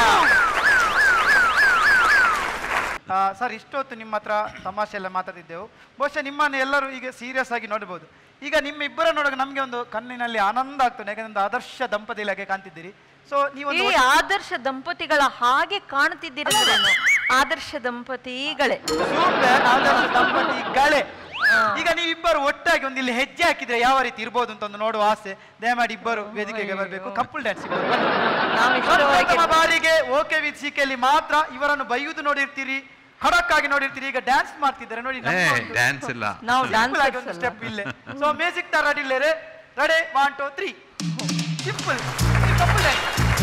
ಆ, ಸರ್ ಇಷ್ಟೊತ್ತು ನಿಮ್ಮ ಹತ್ರ ತಮಾಷೆ ಎಲ್ಲ ಮಾತಾಡಿದ್ದೆವು ಬಹುಶಃ ನಿಮ್ಮನ್ನು ಎಲ್ಲರೂ ಈಗ ಸೀರಿಯಸ್ ಆಗಿ ನೋಡಬಹುದು ಈಗ ನಿಮ್ಮ ಇಬ್ಬರ ನೋಡುವಾಗ ನಮಗೆ ಒಂದು ಕಣ್ಣಿನಲ್ಲಿ ಆನಂದ ಆಗ್ತದೆ ಯಾಕಂದ್ರೆ ಒಂದು ಆದರ್ಶ ದಂಪತಿಲಾಗೆ ಕಾಣ್ತಿದ್ದೀರಿ ಸೊ ಈ ನೀವೊಂದು ಆದರ್ಶ ದಂಪತಿಗಳ ಹಾಗೆ ಕಾಣ್ತಿದ್ದೀರಿ ಅಂದ್ರೇನು? ಆದರ್ಶ ದಂಪತಿಗಳೇ ಸೂಪರ್ ಆದರ್ಶ ದಂಪತಿಗಳೇ ಈಗ ನೀವಿಬ್ಬರು ಒಟ್ಟಾಗಿ ಒಂದು ಇಲ್ಲಿ ಹೆಜ್ಜೆ ಹಾಕಿದ್ರೆ ಯಾವ ರೀತಿ ಇರ್ಬೋದು ಅಂತ ಒಂದು ನೋಡುವ ಆಸೆ ದಯಮಾಡಿ ಇಬ್ಬರು ವೇದಿಕೆಗೆ ಬರಬೇಕು ಕಪ್ಪಲ್ ಡ್ಯಾನ್ಸ್ ನಾವು ಇಷ್ಟರವರೆಗೆ ಪ್ರಥಮ ಬಾರಿಗೆ ಓಕೆ ವಿತ್ ಸಿಕೆಯಲ್ಲಿ ಮಾತ್ರ ಇವರನ್ನು ಬೈಯುವುದು ನೋಡಿರ್ತೀರಿ ಖಡಕ್ ಆಗಿ ನೋಡಿರ್ತೀರಿ ಈಗ ಡ್ಯಾನ್ಸ್ ಮಾಡ್ತಿದ್ದಾರೆ ನೋಡಿ ಏ ಡ್ಯಾನ್ಸ್ ಇಲ್ಲ ನಾವು ಸಿಂಪಲ್ ಆಗಿ ಒಂದು ಡ್ಯಾನ್ಸ್ ಸ್ಟೆಪ್ ಇಲ್ಲೇ ಸೊ ಮ್ಯೂಸಿಕ್ ತರ ರೆಡಿ ಇಲ್ಲೇ ready one two three simple couple dance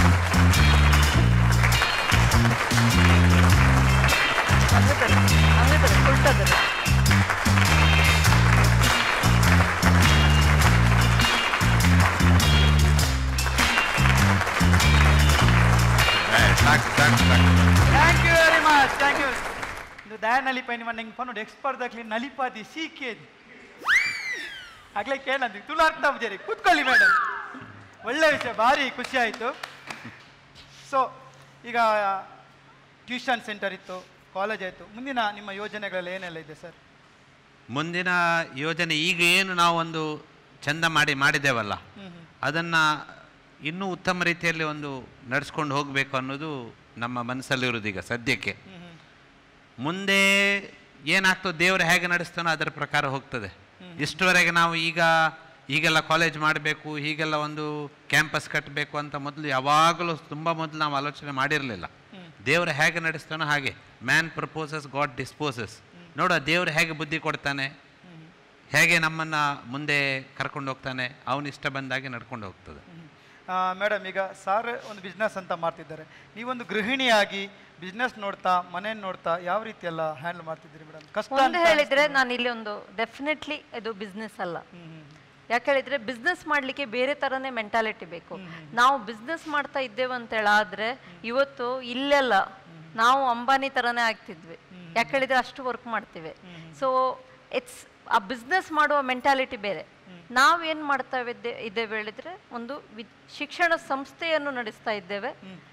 ಹಂಗಿದ್ದಾರೆ ಉಲ್ಟದಲ್ಲಿ ಏ, ಸಾಕು ಸಾಕು ಸಾಕು thank you very much thank you ಇದು ದಯ ನಲಿಪ ನಿಮ್ಮ ನಂಗೆ ಪನ್ನೋಡು ಎಕ್ಸ್ಪರ್ಟ್ ದಾಗ್ಲಿ ನಲಿಪಾದಿ ಸೀಕೇದಿ ಆಗ್ಲೇ ಕೇಳಂದಿ ತುಳು ಅರ್ಥ ಬುಜರಿ ಕೂತ್ಕೊಳ್ಳಿ ಮೇಡಮ್ ಒಳ್ಳೆ ವಿಷಯ ಭಾರಿ ಖುಷಿ ಆಯಿತು ಸೊ ಈಗ ಟ್ಯೂಷನ್ ಸೆಂಟರ್ ಇತ್ತು ಕಾಲೇಜ್ ಆಯಿತು ಮುಂದಿನ ನಿಮ್ಮ ಯೋಜನೆಗಳೆಲ್ಲ ಏನೆಲ್ಲ ಇದೆ ಸರ್ ಮುಂದಿನ ಯೋಜನೆ ಈಗ ಏನು ನಾವು ಒಂದು ಚಂದ ಮಾಡಿ ಮಾಡಿದ್ದೇವಲ್ಲ ಅದನ್ನು ಇನ್ನೂ ಉತ್ತಮ ರೀತಿಯಲ್ಲಿ ಒಂದು ನಡೆಸ್ಕೊಂಡು ಹೋಗಬೇಕು ಅನ್ನೋದು ನಮ್ಮ ಮನಸ್ಸಲ್ಲಿರೋದು ಈಗ ಸದ್ಯಕ್ಕೆ ಮುಂದೆ ಏನಾಗ್ತೋ ದೇವರು ಹೇಗೆ ನಡೆಸ್ತಾನೋ ಅದರ ಪ್ರಕಾರ ಹೋಗ್ತದೆ ಇಷ್ಟವರೆಗೆ ನಾವು ಈಗ ಹೀಗೆಲ್ಲ ಕಾಲೇಜ್ ಮಾಡಬೇಕು ಹೀಗೆಲ್ಲ ಒಂದು ಕ್ಯಾಂಪಸ್ ಕಟ್ಟಬೇಕು ಅಂತ ಮೊದಲು ಯಾವಾಗಲೂ ತುಂಬ ಮೊದಲು ನಾವು ಆಲೋಚನೆ ಮಾಡಿರಲಿಲ್ಲ ದೇವರು ಹೇಗೆ ನಡೆಸ್ತಾನೋ ಹಾಗೆ ಮ್ಯಾನ್ ಪ್ರಪೋಸಸ್ ಗಾಡ್ ಡಿಸ್ಪೋಸಸ್ ನೋಡ ದೇವರು ಹೇಗೆ ಬುದ್ಧಿ ಕೊಡ್ತಾನೆ ಹೇಗೆ ನಮ್ಮನ್ನು ಮುಂದೆ ಕರ್ಕೊಂಡು ಹೋಗ್ತಾನೆ ಅವನ ಇಷ್ಟ ಬಂದಾಗೆ ನಡ್ಕೊಂಡು ಹೋಗ್ತದೆ ಮೇಡಮ್ ಈಗ ಸಾರ್ ಒಂದು ಬಿಸ್ನೆಸ್ ಅಂತ ಮಾಡ್ತಿದ್ದಾರೆ ನೀವೊಂದು ಗೃಹಿಣಿಯಾಗಿ ಬಿಸ್ನೆಸ್ ನೋಡ್ತಾ ಮನೆ ನೋಡ್ತಾ ಯಾವ ರೀತಿ ಎಲ್ಲ ಹ್ಯಾಂಡಲ್ ಮಾಡ್ತಿದ್ದೀರಿ ಮೇಡಮ್ ಕಷ್ಟ ಒಂದು ಅಂತ ಹೇಳಿದ್ರೆ ನಾನು ಇಲ್ಲಿ ಒಂದು ಡೆಫಿನೆಟ್ಲಿ ಇದು ಬಿಸ್ನೆಸ್ ಅಲ್ಲ ಯಾಕೆ ಹೇಳಿದ್ರೆ ಬಿಸ್ನೆಸ್ ಮಾಡ್ಲಿಕ್ಕೆ ಬೇರೆ ತರನೇ ಮೆಂಟಾಲಿಟಿ ಬೇಕು ನಾವು ಬಿಸ್ನೆಸ್ ಮಾಡ್ತಾ ಇದ್ದೇವೆ ಅಂತ ಹೇಳಾದ್ರೆ ಇವತ್ತು ಇಲ್ಲೆಲ್ಲ ನಾವು ಅಂಬಾನಿ ತರನೇ ಆಗ್ತಿದ್ವಿ ಯಾಕೆ ಹೇಳಿದ್ರೆ ಅಷ್ಟು ವರ್ಕ್ ಮಾಡ್ತೀವಿ ಸೊ ಇಟ್ಸ್ ಆ ಬಿಸ್ನೆಸ್ ಮಾಡುವ ಮೆಂಟಾಲಿಟಿ ಬೇರೆ ನಾವೇನ್ ಮಾಡ್ತಾ ಇದ್ದೆ- ಇದ್ದೇವೆ ಹೇಳಿದ್ರೆ ಒಂದು ವಿ- ಶಿಕ್ಷಣ ಸಂಸ್ಥೆಯನ್ನು ನಡೆಸ್ತಾ ಇದ್ದೇವೆ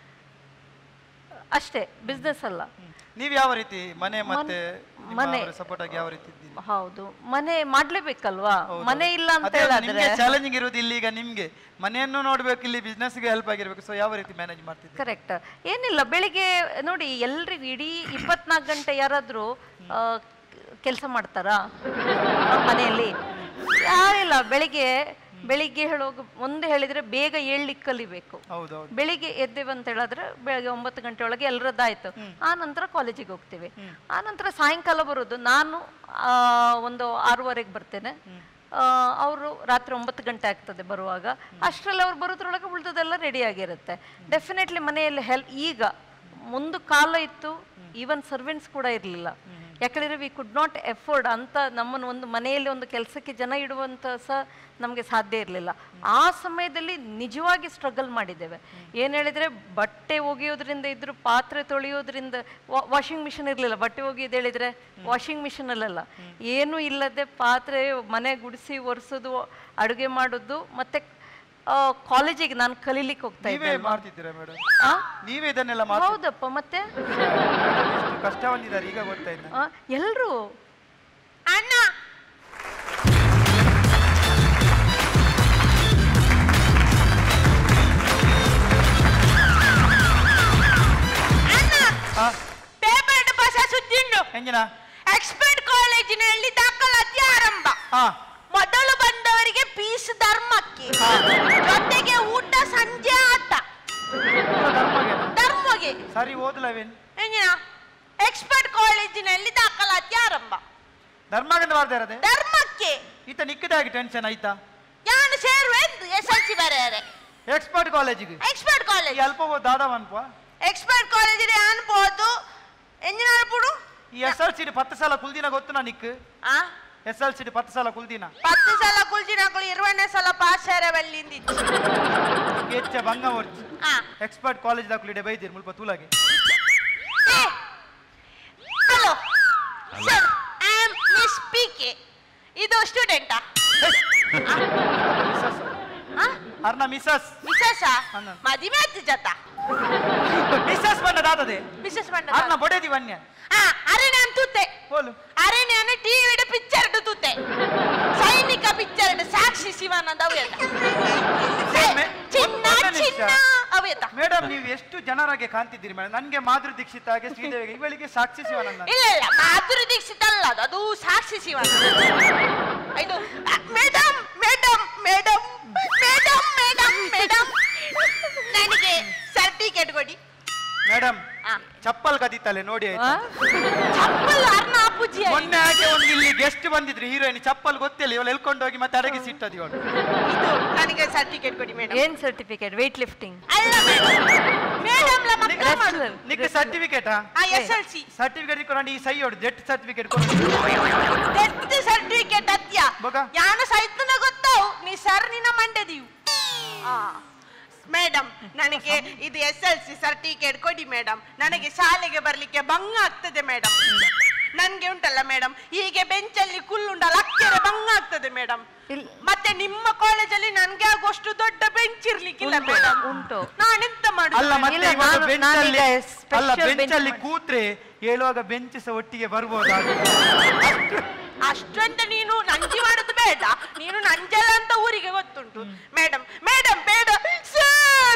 ಅಷ್ಟೇ ಬಿಸ್ನೆಸ್ ಅಲ್ಲ ನೀವು ಯಾವ ರೀತಿ ಮನೆ ಮತ್ತೆ ಮನೆ. ಸಪೋರ್ಟ್ ಆಗಿ ಯಾವ ರೀತಿ ಇದ್ದೀರಿ ಹೌದು ಮನೆ ಮಾಡ್ಲೇಬೇಕಲ್ವಾ ಮನೆ ಇಲ್ಲ ಅಂತ ಹೇಳಿದ್ರೆ ಚಾಲೆಂಜಿಂಗ್ ಇರೋದು ಇಲ್ಲಿ ಈಗ ನಿಮ್ಗೆ ಮನೆಯನ್ನು ನೋಡ್ಬೇಕು ಇಲ್ಲಿ ಬಿಸ್ನೆಸ್ಗೆ ಹೆಲ್ಪ್ ಆಗಿರ್ಬೇಕು ಸೊ ಯಾವ ರೀತಿ ಮ್ಯಾನೇಜ್ ಮಾಡ್ತಿದ್ದೀರಿ ಕರೆಕ್ಟ್ ಏನಿಲ್ಲ ಬೆಳಿಗ್ಗೆ ನೋಡಿ ಎಲ್ರಿಗೂ ಇಡೀ ಇಪ್ಪತ್ನಾಲ್ಕು ಗಂಟೆ ಯಾರಾದರೂ ಕೆಲಸ ಮಾಡ್ತಾರಾ ಮನೆಯಲ್ಲಿ ಯಾರಿಲ್ಲ ಬೆಳಿಗ್ಗೆ ಬೆಳಿಗ್ಗೆ ಹೇಳುವಾಗ ಒಂದು ಹೇಳಿದ್ರೆ ಬೇಗ ಏಳ್ಲಿಕ್ಕೆ ಕಲಿಬೇಕು ಹೌದೌದು ಬೆಳಿಗ್ಗೆ ಎದ್ದೇವೆ ಅಂತ ಹೇಳಿದ್ರೆ ಬೆಳಗ್ಗೆ ಒಂಬತ್ತು ಗಂಟೆ ಒಳಗೆ ಎಲ್ಲರದ್ದಾಯ್ತು ಆ ನಂತರ ಕಾಲೇಜಿಗೆ ಹೋಗ್ತೀವಿ ಆ ನಂತರ ಸಾಯಂಕಾಲ ಬರೋದು ನಾನು ಆ, ಒಂದು ಆರೂವರೆಗೆ ಬರ್ತೇನೆ ಅವರು ರಾತ್ರಿ ಒಂಬತ್ತು ಗಂಟೆ ಆಗ್ತದೆ ಬರುವಾಗ ಅಷ್ಟರಲ್ಲಿ ಅವ್ರು ಬರೋದ್ರೊಳಗೆ ಉಳಿದದೆಲ್ಲ ರೆಡಿ ಆಗಿರುತ್ತೆ ಡೆಫಿನೆಟ್ಲಿ ಮನೆಯಲ್ಲಿ ಹೆಲ್ಪ್ ಈಗ ಒಂದು ಕಾಲ ಇತ್ತು ಈವನ್ ಸರ್ವೆಂಟ್ಸ್ ಕೂಡ ಇರಲಿಲ್ಲ ಯಾಕಂದ್ರೆ ವಿ ಕುಡ್ ನಾಟ್ ಎಫೋರ್ಡ್ ಅಂತ ನಮ್ಮನ್ನು ಒಂದು ಮನೆಯಲ್ಲಿ ಒಂದು ಕೆಲಸಕ್ಕೆ ಜನ ಇಡುವಂತ ಸಹ ನಮಗೆ ಸಾಧ್ಯ ಇರಲಿಲ್ಲ ಆ ಸಮಯದಲ್ಲಿ ನಿಜವಾಗಿ ಸ್ಟ್ರಗಲ್ ಮಾಡಿದ್ದೇವೆ ಏನು ಹೇಳಿದ್ರೆ ಬಟ್ಟೆ ಒಗೆಯೋದ್ರಿಂದ ಇದ್ರು ಪಾತ್ರೆ ತೊಳೆಯೋದ್ರಿಂದ ವಾಷಿಂಗ್ ಮಿಷಿನ್ ಇರಲಿಲ್ಲ ಬಟ್ಟೆ ಒಗೆಯೋದು ಹೇಳಿದ್ರೆ ವಾಷಿಂಗ್ ಮಿಷಿನಲ್ಲೆಲ್ಲ ಏನೂ ಇಲ್ಲದೆ ಪಾತ್ರೆ ಮನೆ ಗುಡಿಸಿ ಒರೆಸೋದು ಅಡುಗೆ ಮಾಡೋದು ಮತ್ತೆ ಕಾಲೇಜಿಗೆ ನಾನು ಕಲೀಲಿಕ್ಕೆ ಹೋಗ್ತಾ ನೀವೇ ಇದ್ದೆ ಅಲ್ವಾ? ಮಾಡ್ತಿದ್ದೀರಾ ಮೇಡಮ್ ಆ? ನೀವೇ ಇದನ್ನೆಲ್ಲ ಮಾಡ್ತಿದ್ದೀರಾ ಹೌದಪ್ಪ ಮತ್ತೆ ಎಷ್ಟು ಕಷ್ಟ ಹೊಂದಿದ್ದಾರೆ ಈಗ ಗೊತ್ತಾಯ್ತು ಎಲ್ಲರೂ ಅಣ್ಣ ಅಣ್ಣ ಪೇಪರ್ ಭಾಷಾ ಸುದ್ದಿ ಉಂಟು ಹೆಂಗಿನ ಎಕ್ಸ್ಪರ್ಟ್ ಕಾಲೇಜಿನಲ್ಲಿ ದಾಖಲಾತಿ ಆರಂಭ ಹಾ ಮೊದಲು ಬಂದವರಿಗೆ ಪೀಸ್ ಧರ್ಮಕ್ಕೆ ಜೊತೆಗೆ ಊಟ ಸಂಜೆ ಆಟ ಧರ್ಮಗೆ ಸರಿ ಓದ್ಲವೇನು ಎಂಜಿನ ಎಕ್ಸ್ಪರ್ಟ್ ಕಾಲೇಜಿನಲ್ಲಿ ದಾಖಲಾತಿ ಆರಂಭ ಧರ್ಮಗಂಧ ಮಾಡ್ತಾ ಇರೋದೆ ಧರ್ಮಕ್ಕೆ ಈತ ನಿಕ್ಕದಾಗಿ ಟೆನ್ಷನ್ ಆಯ್ತಾ ಯಾನು ಸೇರುವ ಎಂದು ಎಸ್ ಎಲ್ ಸಿ ಬರೆಯರೆ ಎಕ್ಸ್ಪರ್ಟ್ ಕಾಲೇಜಿಗೆ ಎಕ್ಸ್ಪರ್ಟ್ ಕಾಲೇಜ್ ಅಲ್ಪ ದಾದವನ್ಪ ಎಕ್ಸ್ಪರ್ಟ್ ಕಾಲೇಜ್ ಅನ್ಬೋದು ಎಂಜಿನ ಅನ್ಪುಡು ಈ ಎಸ್ ಎಲ್ ಸಿ ಪತ್ತು ಸಲ ಕುಲ್ದಿನ ಗೊತ್ತು ನನಕ್ ಆ ಎಸ್ ಎಲ್ ಸಿ ಪತ್ತು ಸಲ ಕುಲ್ದಿನ ಪತ್ತು ಸಲ ಕುಲ್ಜಿನ ಮಕ್ಕಳು ಇರುವನೇ ಸಲ ಪಾಸ್ ಬಲ್ಲಿಂದಿತ್ತು ಹೆಚ್ಚ ಬಂಗ ಹೊರ್ಚಿ ಆ ಎಕ್ಸ್ಪರ್ಟ್ ಕಾಲೇಜ್ ದಾಖಲಿಡೆ ಬೈದಿರಿ ಮುಲ್ಪ ತೂಲಾಗೆ hello sir I am Miss P K ಇದು ಸ್ಟೂಡೆಂಟಾ ಮಿಸಸ್ ಆ ಅರ್ನ ಮಿಸಸ್ ಮಿಸಸ್ ಅಣ್ಣ. ಮದಿಮೆ ಆಯ್ತು ಜತ ಮಿಸಸ್ ಬಂದ ದಾದದೆ ಮಿಸಸ್ ಬಂಡ ಅರ್ನ ಬೊಡೆದಿ ವನ್ಯ ಆ ಅರೆ ನಾನು ತೂತೆ ಹೋಲು ಅರೆ ನಾನು ಟಿವಿಡ ಪಿಕ್ಚರ್ ತೂತೆ ಸೈನಿಕ ಪಿಕ್ಚರ್ ಸಾಕ್ಷಿ ಶಿವಾನಂದ ಅವೇತ ಮೆ- ಚಿನ್ನ ಒಂದು ನಿಮಿಷ. ಚಿನ್ನ ಅವೇತ ಮೇಡಮ್ ನೀವು ಎಷ್ಟು ಜನರಾಗೆ ಕಾಣ್ತಿದ್ದೀರಿ ಮೇಡಮ್ ನನಗೆ ಮಾಧುರಿ ದೀಕ್ಷಿತ್ ಹಾಗೆ ಶ್ರೀದೇವಿಗೆ ಇವಳಿಗೆ ಸಾಕ್ಷಿ ಶಿವಾನಂದ ಇಲ್ಲ ಇಲ್ಲ ಮಾಧುರಿ ದೀಕ್ಷಿತ್ ಅಲ್ಲ ಅದು ಅದು ಸಾಕ್ಷಿ ಶಿವಾನಂದ ಇದು madam madam madam madam madam madam ನನಗೆ ಸರ್ಟಿಫಿಕೇಟ್ ಕೊಡಿ ಮೇಡಮ್ ಆ. ಚಪ್ಪಲ್ ಕದೀತಲೆ ನೋಡಿ ಆಯ್ತಾ ಚಪ್ಪಲ್ ಅರ್ನ ಅಪ್ಪುಜಿ ಮೊನ್ನೆ ಹಾಗೆ ಒಂದು ಇಲ್ಲಿ ಗೆಸ್ಟ್ ಬಂದಿದ್ರು ಹೀರೋಯಿನ್ ಚಪ್ಪಲ್ ಗೊತ್ತಿಲ್ಲ ಇವಳು ಎಲ್ಕೊಂಡು ಹೋಗಿ ಮತ್ತೆ ಅಡಗಿಸಿ ಇಟ್ಟದ್ದು ಇವಳು ಇದು ನನಗೆ ಸರ್ಟಿಫಿಕೇಟ್ ಕೊಡಿ ಮೇಡಮ್ ಏನ್ ಸರ್ಟಿಫಿಕೇಟ್ ವೆಯ್ಟ್ ಲಿಫ್ಟಿಂಗ್ ಅಲ್ಲ ಮೇಡಮ್ ಮೇಡಮ್ ಲ ಮಕ್ಕಳ ಮಾಡು ನಿಕ್ಕೆ ಸರ್ಟಿಫಿಕೇಟಾ ಆ ಎಸ್ ಎಲ್ ಸಿ ಸರ್ಟಿಫಿಕೇಟ್ ಕೊಡಿ ಈ ಸೈ ಹೊಡು ಜೆಟ್ ಸರ್ಟಿಫಿಕೇಟ್ ಕೊಡಿ ಡೆತ್ ಸರ್ಟಿಫಿಕೇಟ್ ಅತ್ಯ ಬಗ. ಯಾನ ಸೈತನ ಗೊತ್ತಾವು ನೀ ಸರ್ ನಿನ್ನ ಮಂಡ್ಯದೀವು ಮೇಡಮ್ ನನಗೆ ಇದು ಎಸ್ ಎಲ್ ಸಿ ಸರ್ಟಿಫಿಕೇಟ್ ಕೊಡಿ ಮೇಡಮ್ ನನಗೆ ಶಾಲೆಗೆ ಬರ್ಲಿಕ್ಕೆ ಭಂಗ ಆಗ್ತದೆ ಮೇಡಮ್ ನನ್ಗೆ ಉಂಟಲ್ಲ ಮೇಡಮ್ ಹೀಗೆ ಬೆಂಚಲ್ಲಿ ಕುಲ್ಲುಂಡಲ್ಲ ಅಕ್ಕರೆ ಭಂಗ ಆಗ್ತದೆ ಮೇಡಮ್ ಇಲ್- ಮತ್ತೆ ನಿಮ್ಮ ಕಾಲೇಜಲ್ಲಿ ನನ್ಗೆ ಆಗುವಷ್ಟು ದೊಡ್ಡ ಬೆಂಚ್ ಇರ್ಲಿಕ್ಕಿಲ್ಲ ಉಂಟು, ಮೇಡಮ್ ಉಂಟು. ನಾನೆಂತ ಮಾಡುದು ಅಲ್ಲ ಮತ್ತೆ ಇಲ್ಲ, ಇವಾಗ ನಾನು- ಬೆಂಚಲ್ಲಿ ನಾನೀಗ ಅಲ್ಲ special bench ಬೆಂಚಲ್ಲಿ ಮಾಡಿ- ಕೂತ್ರೆ ಹೇಳುವಾಗ ಬೆಂಚ್ ಸಹ ಒಟ್ಟಿಗೆ ಬರ್ಬೋದಾ ಅಷ್ಟಂತ ನೀನು ನಂಜಿ ಮಾಡೋದು ಬೇಡ ನೀನು ನಂಜಲ್ಲ ಅಂತ ಊರಿಗೆ ಗೊತ್ತುಂಟು ಮೇಡಮ್ ಮೇಡಮ್ ಬೇಡ ಸರ್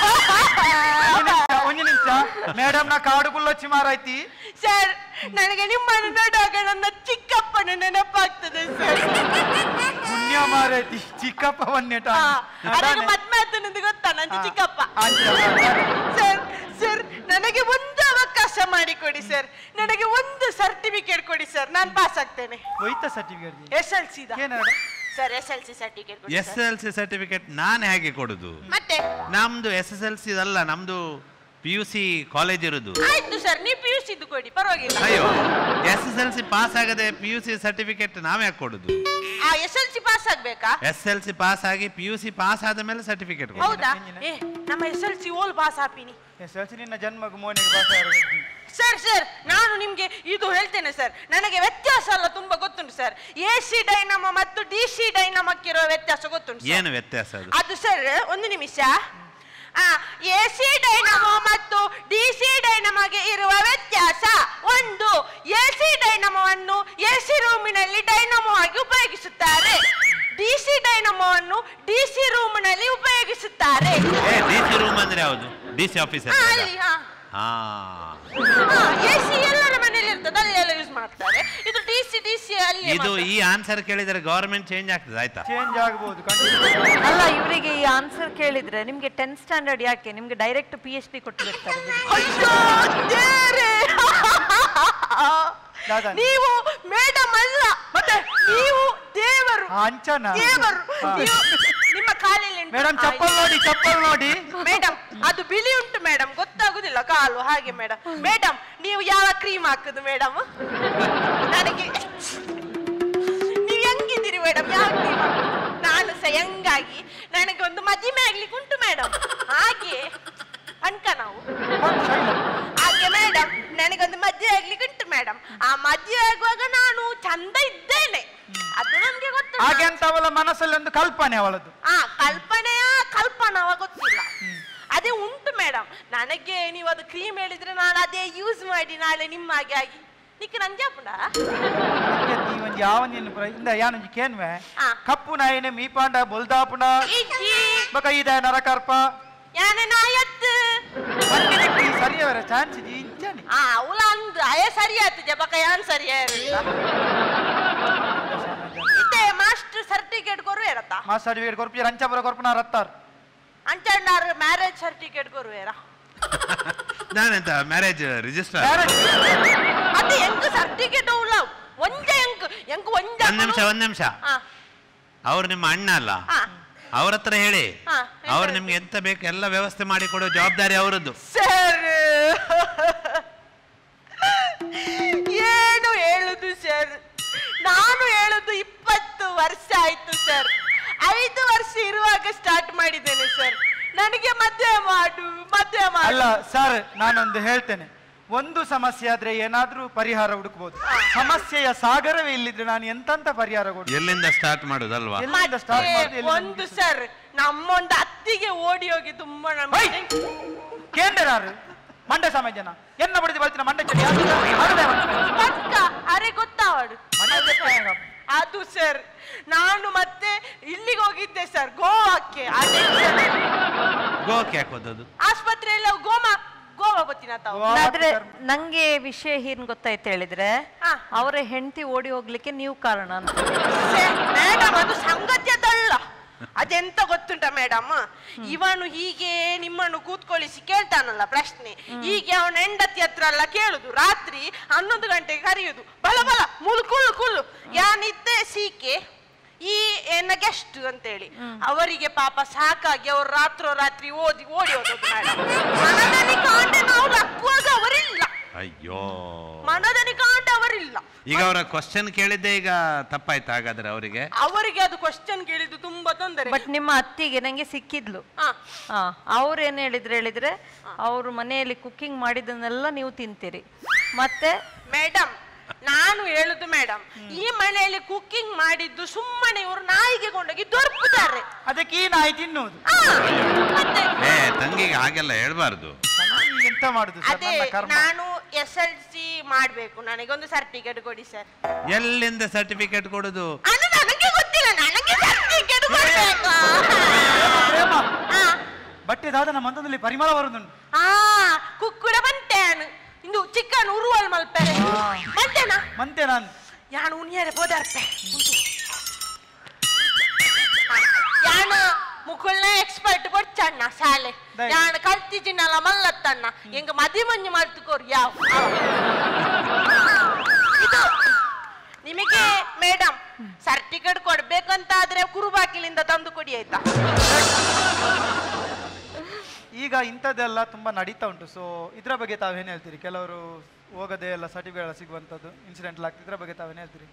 ಒಂದು ನಿಮಿಷ ಮೇಡಮ್ ನಾ ಕಾಡು ಗುಲ್ಲೊಚ್ಚಿ ಮಾರಾಯ್ತಿ ಸರ್ ನನಗೆ ನಿಮ್ಮನ್ನು ನೋಡುವಾಗ ನನ್ನ ಚಿಕ್ಕಪ್ಪನ ನೆನಪಾಗ್ತದೆ ಸರ್ ಪುಣ್ಯ ಮಾರಾಯ್ತಿ ಚಿಕ್ಕಪ್ಪ ವನ್ಯಟ ಅದನ್ನು ಮದ್ವೆ ಆತನದು ಗೊತ್ತಾ ನನ್ನ ಹಾ. ಚಿಕ್ಕಪ್ಪ ಅಂಚ. ಸರ್ ಸರ್ ನನಗೆ ಒಂದು ಅವಕಾಶ ಮಾಡಿಕೊಡಿ ಸರ್ ನನಗೆ ಒಂದು ಸರ್ಟಿಫಿಕೇಟ್ ಕೊಡಿ ಸರ್ ನಾನು ಪಾಸ್ ಆಗ್ತೇನೆ ಹೋಯ್ತಾ ಸರ್ಟಿಫಿಕೇಟ್ ಎಸ್ ಎಲ್ ಸಿ ಏನಾಡ sir S L C certificate ಕೊಡಿ S sir. L C certificate ನಾನು ಹೇಗೆ ಕೊಡುದು ಮತ್ತೆ ನಮ್ದು ಎಸ್ ಎಸ್ ಎಲ್ ಸಿ ಅಲ್ಲ ನಮ್ದು ಪಿ ಯು ಸಿ ಕಾಲೇಜ್ ಇರುದು ಆಯ್ತು ಸರ್ ನೀವು ಪಿ ಯು ಸಿದ್ದು ಕೊಡಿ ಪರವಾಗಿಲ್ಲ ಅಯ್ಯೋ S S L C pass ಆಗದೆ ಪಿ ಯು ಸಿ ಸರ್ಟಿಫಿಕೇಟ್ ನಾವೇ ಯಾಕೆ ಕೊಡುದು ಆ ಎಸ್ ಎಲ್ ಸಿ ಪಾಸ್ ಆಗ್ಬೇಕಾ ಎಸ್ ಎಲ್ ಸಿ ಪಾಸ್ ಆಗಿ ಪಿ ಯು ಸಿ ಪಾಸ್ ಆದ ಮೇಲೆ ಸರ್ಟಿಫಿಕೇಟ್ ಕೊಡುದು ಹೌದಾ ಎಂಜಿನ? ಏ ನಮ್ಮ ಎಸ್ ಎಲ್ ಸಿ ಓಲ್ ಪಾಸ್ ಹಾಪಿನಿ ಎಸ್ ಎಲ್ ಸಿ ನಿನ್ನ ಜನ್ಮಕ್ಕೆ ಮೋನಿಗೆ ಬಾಸ ಸರ್ ಸರ್ ನಾನು ನಿಮ್ಗೆ ಇದು ಹೇಳ್ತೇನೆ ಸರ್ ನನಗೆ ವ್ಯತ್ಯಾಸ ಎಲ್ಲ ತುಂಬಾ ಗೊತ್ತುಂಟು ಸರ್ ಎ ಸಿ ಡೈನಮ ಮತ್ತು ಡಿ ಸಿ ಡೈನಮಕ್ಕಿರೋ ವ್ಯತ್ಯಾಸ ಗೊತ್ತುಂಟು sir. ಏನು ವ್ಯತ್ಯಾಸ ಅದು ಅದು ಸರ್ ಒಂದು ನಿಮಿಷ ಎ ಸಿ ಡೈನಮೋ ಮತ್ತು ಡಿ ಸಿ ಡೈನಮಗೆ ಇರುವ ವ್ಯತ್ಯಾಸ ಒಂದು ಎ ಸಿ ಡೈನಮೋವನ್ನು ಎ ಸಿ ರೂಮಿನಲ್ಲಿ ಡೈನಮೋ ಆಗಿ ಉಪಯೋಗಿಸುತ್ತಾರೆ ಡಿ ಸಿ ಡೈನಮೋವನ್ನು ಡಿ ಸಿ ರೂಮಿನಲ್ಲಿ ಉಪಯೋಗಿಸುತ್ತಾರೆ ಏ ಡಿ ಸಿ ರೂಮ್ ಅಂದ್ರೆ ಯಾವುದು ಡಿ ಸಿ ಆಫೀಸರ್ ಆ, ಅಲ್ಲಿ ಹಾ ಹಾ ಎ ಸಿ ಎಲ್ಲರ ಮನೇಲಿ ಇರ್ತದೆ ಅಲ್ಲಿ ಎಲ್ಲ ಯೂಸ್ ಮಾಡ್ತಾರೆ ಇದು ಡಿ ಸಿ ಡಿ ಸಿ ಅಲ್ಲಿ ಇದು ಈ ಆನ್ಸರ್ ಕೇಳಿದರೆ ಗವರ್ಮೆಂಟ್ ಚೇಂಜ್ ಆಗ್ತದೆ ಆಯ್ತಾ ಚೇಂಜ್ ಆಗ್ಬೋದು ಖಂಡಿತ ಅಲ್ಲ ಇವರಿಗೆ ಈ ಆನ್ಸರ್ ಕೇಳಿದ್ರೆ ನಿಮ್ಗೆ ಟೆಂತ್ ಸ್ಟ್ಯಾಂಡರ್ಡ್ ಯಾಕೆ ನಿಮ್ಗೆ ಡೈರೆಕ್ಟ್ ಪಿ ಎಚ್ ಡಿ ಕೊಟ್ಟು ಬಿಡ್ತಾರೆ ಬಿಡಿ. ಅಯ್ಯೋ ದೇವ್ರೇ! ದಾದಾ. ನೀವು ಮೇಡಮ್ ಅಲ್ಲ ಮತ್ತೆ ನೀವು ದೇವರು ಆ, ಅಂಚನಾ? ದೇವರು ಹಾ. ನೀವು ನಿಮ್ಮ ಕಾಲಲ್ಲಿ ಉಂಟು. ಮೇಡಮ್ ಚಪ್ಪಲ್ ನೋಡಿ ಚಪ್ಪಲ್ ನೋಡಿ ಮೇಡಮ್ ಅದು ಬಿಳಿ ಉಂಟು ಮೇಡಮ್ ಗೊತ್ತಾಗುದಿಲ್ಲ ಕಾಲು ಹಾಗೆ ಮೇಡಮ್ ಮೇಡಮ್ ನೀವು ಯಾವ ಕ್ರೀಮ್ ಹಾಕುದು ಮೇಡಮ್ ನನಗೆ ನೀವು ಹೆಂಗಿದ್ದೀರಿ ಮೇಡಮ್ ಯಾವ ಕ್ರೀಮ್ ನಾನು ಸಹ ಹೆಂಗಾಗಿ ನನಗೆ ಒಂದು ಮದುವೆ ಆಗ್ಲಿಕ್ಕೆ ಉಂಟು ಮೇಡಮ್ ಹಾಗೆ ಅನ್ಕ ನಾವು ಒಂದು ಶೈಲ. ಹಾಗೆ ಮೇಡಮ್ ನನಗೊಂದು ಮದುವೆ ಆಗ್ಲಿಕ್ಕೆ ಉಂಟು ಮೇಡಮ್ ಆ ಮದುವೆ ಆಗುವಾಗ ನಾನು ಚಂದ ಇದ್ದೇನೆ ಅದು ನಮ್ಗೆ ಗೊತ್ತು ಹಾಗೆ ಅಂತ ಅವಳ ಮನಸ್ಸಲ್ಲಿ ಒಂದು ಕಲ್ಪನೆ ಅವಳದು ಆ ಕಲ್ಪನೆಯ ಕಲ್ಪನವ ಗೊತ್ತಿಲ್ಲ ಅದೇ ಉಂಟು ಮೇಡಮ್ ನನಗೆ ನೀವು ಅದು ಕ್ರೀಮ್ ಹೇಳಿದ್ರೆ ನಾನು ಅದೇ ಯೂಸ್ ಮಾಡಿ ನಾಳೆ ನಿಮ್ಮ ಹಾಗೆ ಆಗಿ ನಿಕ್ಕೆ ನಂಗೆ ಆಪುಂಡ ಒಂದು ಯಾವನಿನ್ನು ಪುರ ಇಂದ ಯಾನೊಂಜಿ ಕೇನ್ವೆ ಆ. ಕಪ್ಪು ನಾಯಿನೆ ಮೀಪಾಂಡ ಬೊಲ್ದಾಪುಂಡ ಇಜ್ಜಿ ಬಕ ಇದ ನರಕರ್ಪ ಯಾನೆ ನಾಯತ್ತು ಸರಿಯವರ ಚಾನ್ಸ್ ಇದೆ ಇಂಚನೆ ಆ ಅವಳ ಅಂದ್ ಅಯ ಸರಿ ಆಯ್ತು ಜಬಕ ಯಾನ್ ಸರಿ ಇತ್ತೆ ಮಾಸ್ಟರ್ ಸರ್ಟಿಫಿಕೇಟ್ ಕೊರುವೇರತ್ತ ಮಾ ಸರ್ಟಿಫಿಕೇಟ್ ಕೊರ್ಪಿ ರಂಚಾಪುರ ಕೊರ್ಪನ ರತ್ತಾರ್ ಅಂಚಣ್ಣಾರು ಮ್ಯಾರೇಜ್ ಸರ್ಟಿಫಿಕೇಟ್ ಕೊರುವೇರ ನಾನೆಂತ ಮ್ಯಾರೇಜ್ ರಿಜಿಸ್ಟರ್ ಅದು ಎಂಕ್ ಸರ್ಟಿಫಿಕೇಟ್ ಉಲ್ಲ ಒಂಜ ಎಂಕ್ ಎಂಕ್ ಒಂಜ ಒಂದ್ ನಿಮಿಷ ಒಂದ್ ನಿಮಿಷ ಆ ಅವ್ರು ನಿಮ್ಮ ಅಣ್ಣ ಅಲ್ಲ ಹಾ. ಅವ್ರ ಹತ್ರ ಹೇಳಿ ಹಾ, ಅವ್ರು ಎಂತ ನಿಮ್ಗೆ ಎಂತ ಬೇಕು ಎಲ್ಲ ವ್ಯವಸ್ಥೆ ಮಾಡಿ ಕೊಡೋ ಜವಾಬ್ದಾರಿ ಅವರದ್ದು ಸರ್ ಏನು ಹೇಳುದು ಸರ್ ನಾನು ಹೇಳುದು ಇಪ್ಪತ್ತು ವರ್ಷ ಆಯ್ತು ಸರ್ ಐದು ವರ್ಷ ಇರುವಾಗ ಸ್ಟಾರ್ಟ್ ಮಾಡಿದ್ದೇನೆ ಸರ್ ನನಗೆ ಮದುವೆ ಮಾಡು ಮದುವೆ ಅಲ್ಲ ಮಾಡು ಸರ್ ನಾನೊಂದು ಹೇಳ್ತೇನೆ ಒಂದು ಸಮಸ್ಯೆ ಆದ್ರೆ ಏನಾದ್ರೂ ಪರಿಹಾರ ಹುಡುಕ್ಬೋದು ಸಮಸ್ಯೆಯ ಸಾಗರವೇ ಇಲ್ಲಿದ್ರೆ ನಾನು ಎಂತಂತ ಪರಿಹಾರ ಕೊಡು ಎಲ್ಲಿಂದ ಸ್ಟಾರ್ಟ್ ಮಾಡುದಲ್ವಾ ಎಲ್ಲಿಂದ ಸ್ಟಾರ್ಟ್ ಮತ್ತೆ ಮಾಡಿ ಎಲ್ಲಿ ಒಂದು ಸರ್ ನಮ್ಮೊಂದು ಅತ್ತಿಗೆ ಓಡಿ ಹೋಗಿ ತುಂಬಾ ಹೈ! ನಮಗೆ ಕೇಂದ್ರಾರು ಮಂಡ ಸಮಾಜ ಜನ ಎನ್ನ ಬಡಿದು ಬರ್ತೀನಿ ಮಂಡ ಚಳಿ ಯಾರು? ಆಡುದೇ ಮಾಡ್ತಾರೆ. ಪಕ್ಕ ಅರೆ ಗೊತ್ತಾವಡು ಮನೆಯದ್ದೇ ಕಾಯಂ. ಅದು ಸರ್ ನಾನು ಮತ್ತೆ ಇಲ್ಲಿಗೆ ಹೋಗಿದ್ದೆ ಸರ್ ಗೋವಾಕ್ಕೆ ಅದೇ ಸರ್ ಗೋಕ್ಕೆ ಹಾಕೋದದು ಆಸ್ಪತ್ರೆಯಲ್ಲಿ ಗೋಮಾ ಗೋವಾ ಗೊತ್ತಿನ ತಾವು ಗೋವಾ ಆದ್ರೆ ಕರ್ಮ. ನಂಗೆ ವಿಷಯ ಏನ್ ಗೊತ್ತಾಯ್ತು ಹೇಳಿದ್ರೆ ಹಾ. ಅವರ ಹೆಂಡತಿ ಓಡಿ ಹೋಗ್ಲಿಕ್ಕೆ ನೀವು ಕಾರಣ ಅಂತ ಮೇಡಮ್ ಅದು ಸಂಗತಿಯದಲ್ಲ ಅದೆಂತ ಗೊತ್ತುಂಟ ಮೇಡಮ್ ಇವನು ಹೀಗೆ ನಿಮ್ಮನ್ನು ಕೂತ್ಕೊಳ್ಳಿಸಿ ಕೇಳ್ತಾನಲ್ಲ ಪ್ರಶ್ನೆ ಹೀಗೆ ಅವನ ಹೆಂಡತಿ ಹತ್ರ ಎಲ್ಲ ಕೇಳುದು ರಾತ್ರಿ ಹನ್ನೊಂದು ಗಂಟೆಗೆ ಕರೆಯುದು ಬಲ ಬಲ ಮುಳು ಕುಳ್ಳು ಕುಳ್ಳು ಯಾನಿದ್ದೆ ಸೀಕೆ ಈ ಎನ್ನ ಗೆಸ್ಟ್ ಅಂತೇಳಿ ಅವರಿಗೆ ಪಾಪ ಸಾಕಾಗಿ ಅವರು ರಾತ್ರೋ ರಾತ್ರಿ ಓದಿ ಓಡಿ ಹೋದದ್ದು ಮೇಡಮ್ ಮನದಲ್ಲಿ ಕಾಂಡ ನಾವು ಲಕ್ಕುವಾಗ ಅವರಿಲ್ಲ ಅಯ್ಯೋ ಮನದಲ್ಲಿ ಕಾಂಡ ಅವರಿಲ್ಲ ಈಗ ಅವರ ಕ್ವಶನ್ ಕೇಳಿದ್ದೆ ಈಗ ತಪ್ಪಾಯ್ತು ಹಾಗಾದ್ರೆ ಅವರಿಗೆ ಅವರಿಗೆ ಅದು ಕ್ವಶನ್ ಕೇಳಿದ್ದು ತುಂಬಾ ತೊಂದರೆ ಬಟ್ ನಿಮ್ಮ ಅತ್ತಿಗೆ ನಂಗೆ ಸಿಕ್ಕಿದ್ಲು ಹಾ ಹಾ ಅವ್ರು ಏನ್ ಹೇಳಿದ್ರೆ ಹೇಳಿದ್ರೆ ಅವ್ರು ಮನೆಯಲ್ಲಿ ಕುಕ್ಕಿಂಗ್ ಮಾಡಿದ್ದನ್ನೆಲ್ಲ ನೀವು ತಿಂತೀರಿ ಮತ್ತೆ ಮೇಡಮ್ ನಾನು ಹೇಳುದು ಮೇಡಮ್ ಈ ಮನೆಯಲ್ಲಿ ಕುಕ್ಕಿಂಗ್ ಮಾಡಿದ್ದು ಸುಮ್ಮನೆ ಇವರು ನಾಯಿಗೆ ಕೊಂಡೋಗಿ ದೊರಕುತ್ತಾರೆ ಅದಕ್ಕೆ ಈ ನಾಯಿ ತಿನ್ನುವುದು ಮತ್ತೆ ಏ ತಂಗಿಗೆ ಹಾಗೆಲ್ಲ ಹೇಳ್ಬಾರ್ದು ತಂಗಿ ಎಂತ ಮಾಡುದು ಸರ್ ಅದೇ ನನ್ನ ಕರ್ಮ ನಾನು ಎಸ್ ಎಲ್ ಸಿ ಮಾಡ್ಬೇಕು ನನಗೊಂದು ಸರ್ಟಿಫಿಕೇಟ್ ಕೊಡಿ ಸರ್ ಎಲ್ಲಿಂದ ಸರ್ಟಿಫಿಕೇಟ್ ಕೊಡುದು ಅದು ನನಗೆ ಗೊತ್ತಿಲ್ಲ ನನಗೆ ಸರ್ಟಿಫಿಕೇಟ್ ಕೊಡ್ಬೇಕು ಪ್ರೇಮ ಆ, ಬಟ್ಟೆ ದಾದನ ಮಂದದಲ್ಲಿ ಪರಿಮಳ ಬರುದುಂಟು ಆ ಕುಕ್ಕುಡ ಬಂಟೇನು ಇಂದು ಚಿಕನ್ ಉರುವಲ್ ಮಲ್ಪೆರೆ ಬಂಟೇನಾ ಮಂತೆ ನಾನು ಯಾನು ಉನಿಯರೆ ಬೋದಾರ್ಪೆ ಉಂಟು ಯಾನು ಮುಕುಲ್ನ ಎಕ್ಸ್ಪರ್ಟ್ ಕೊಡ್ಚಣ್ಣ ಶಾಲೆ ದೈ. ಯಾನು ಕಲ್ತಿಜಿನಲ್ಲ ಮಲ್ಲತ್ತಣ್ಣ ಎಂಗ ಮದಿ ಮಂಜು ಮಾಡ್ತುಕೋರು ಯಾವ ಅವ. ಇದು ನಿಮಗೆ ಮೇಡಮ್ ಸರ್ಟಿಫಿಕೇಟ್ ಕೊಡ್ಬೇಕಂತ ಆದ್ರೆ ಕುರುಬಾಕಿಲಿಂದ ತಂದು ಕೊಡಿ ಆಯ್ತಾ ಈಗ ಇಂಥದ್ದೆಲ್ಲ ತುಂಬಾ ನಡೀತಾ ಉಂಟು ಸೊ ಇದ್ರ ಬಗ್ಗೆ ತಾವೇನು ಹೇಳ್ತೀರಿ ಕೆಲವರು ಹೋಗದೆ ಎಲ್ಲ ಸರ್ಟಿಫಿಕೇಟ್ ಸಿಗುವಂಥದ್ದು ಇನ್ಸಿಡೆಂಟ್ ಆಗ್ತದೆ ಇದ್ರ ಬಗ್ಗೆ ತಾವೇನು ಹೇಳ್ತೀರಿ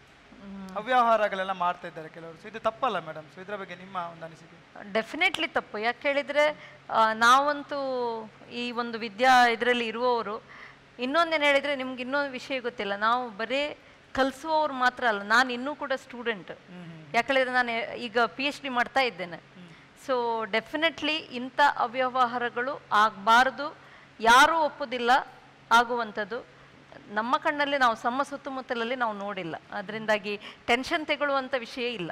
ಅವ್ಯವಹಾರಗಳೆಲ್ಲ ಮಾಡ್ತಾ ಇದ್ದಾರೆ ಕೆಲವರು ಸೊ ಇದು ತಪ್ಪಲ್ಲ ಮೇಡಮ್ ಸೊ ಇದ್ರ ಬಗ್ಗೆ ನಿಮ್ಮ ಒಂದು ಅನಿಸಿಕೆ ಡೆಫಿನೆಟ್ಲಿ ತಪ್ಪು ಯಾಕೆ ಹೇಳಿದ್ರೆ ಆ, ನಾವಂತೂ ಈ ಒಂದು ವಿದ್ಯಾ ಇದರಲ್ಲಿ ಇರುವವರು ಇನ್ನೊಂದೇನು ಹೇಳಿದ್ರೆ ನಿಮ್ಗೆ ಇನ್ನೊಂದು ವಿಷಯ ಗೊತ್ತಿಲ್ಲ ನಾವು ಬರೀ ಕಲಿಸುವವ್ರು ಮಾತ್ರ ಅಲ್ಲ ನಾನು ಇನ್ನೂ ಕೂಡ ಸ್ಟೂಡೆಂಟ್ ಯಾಕೆ ಹೇಳಿದ್ರೆ ನಾನು ಈಗ ಪಿ ಎಚ್ ಡಿ ಮಾಡ್ತಾ ಇದ್ದೇನೆ ಸೊ ಡೆಫಿನೆಟ್ಲಿ ಇಂಥ ಅವ್ಯವಹಾರಗಳು ಆಗಬಾರ್ದು ಯಾರೂ ಒಪ್ಪುದಿಲ್ಲ ಆಗುವಂಥದ್ದು ನಮ್ಮ ಕಣ್ಣಲ್ಲಿ ನಾವು ನಮ್ಮ ಸುತ್ತಮುತ್ತಲಲ್ಲಿ ನಾವು ನೋಡಿಲ್ಲ ಅದರಿಂದಾಗಿ ಟೆನ್ಷನ್ ತಗೊಳ್ಳುವಂಥ ವಿಷಯ ಇಲ್ಲ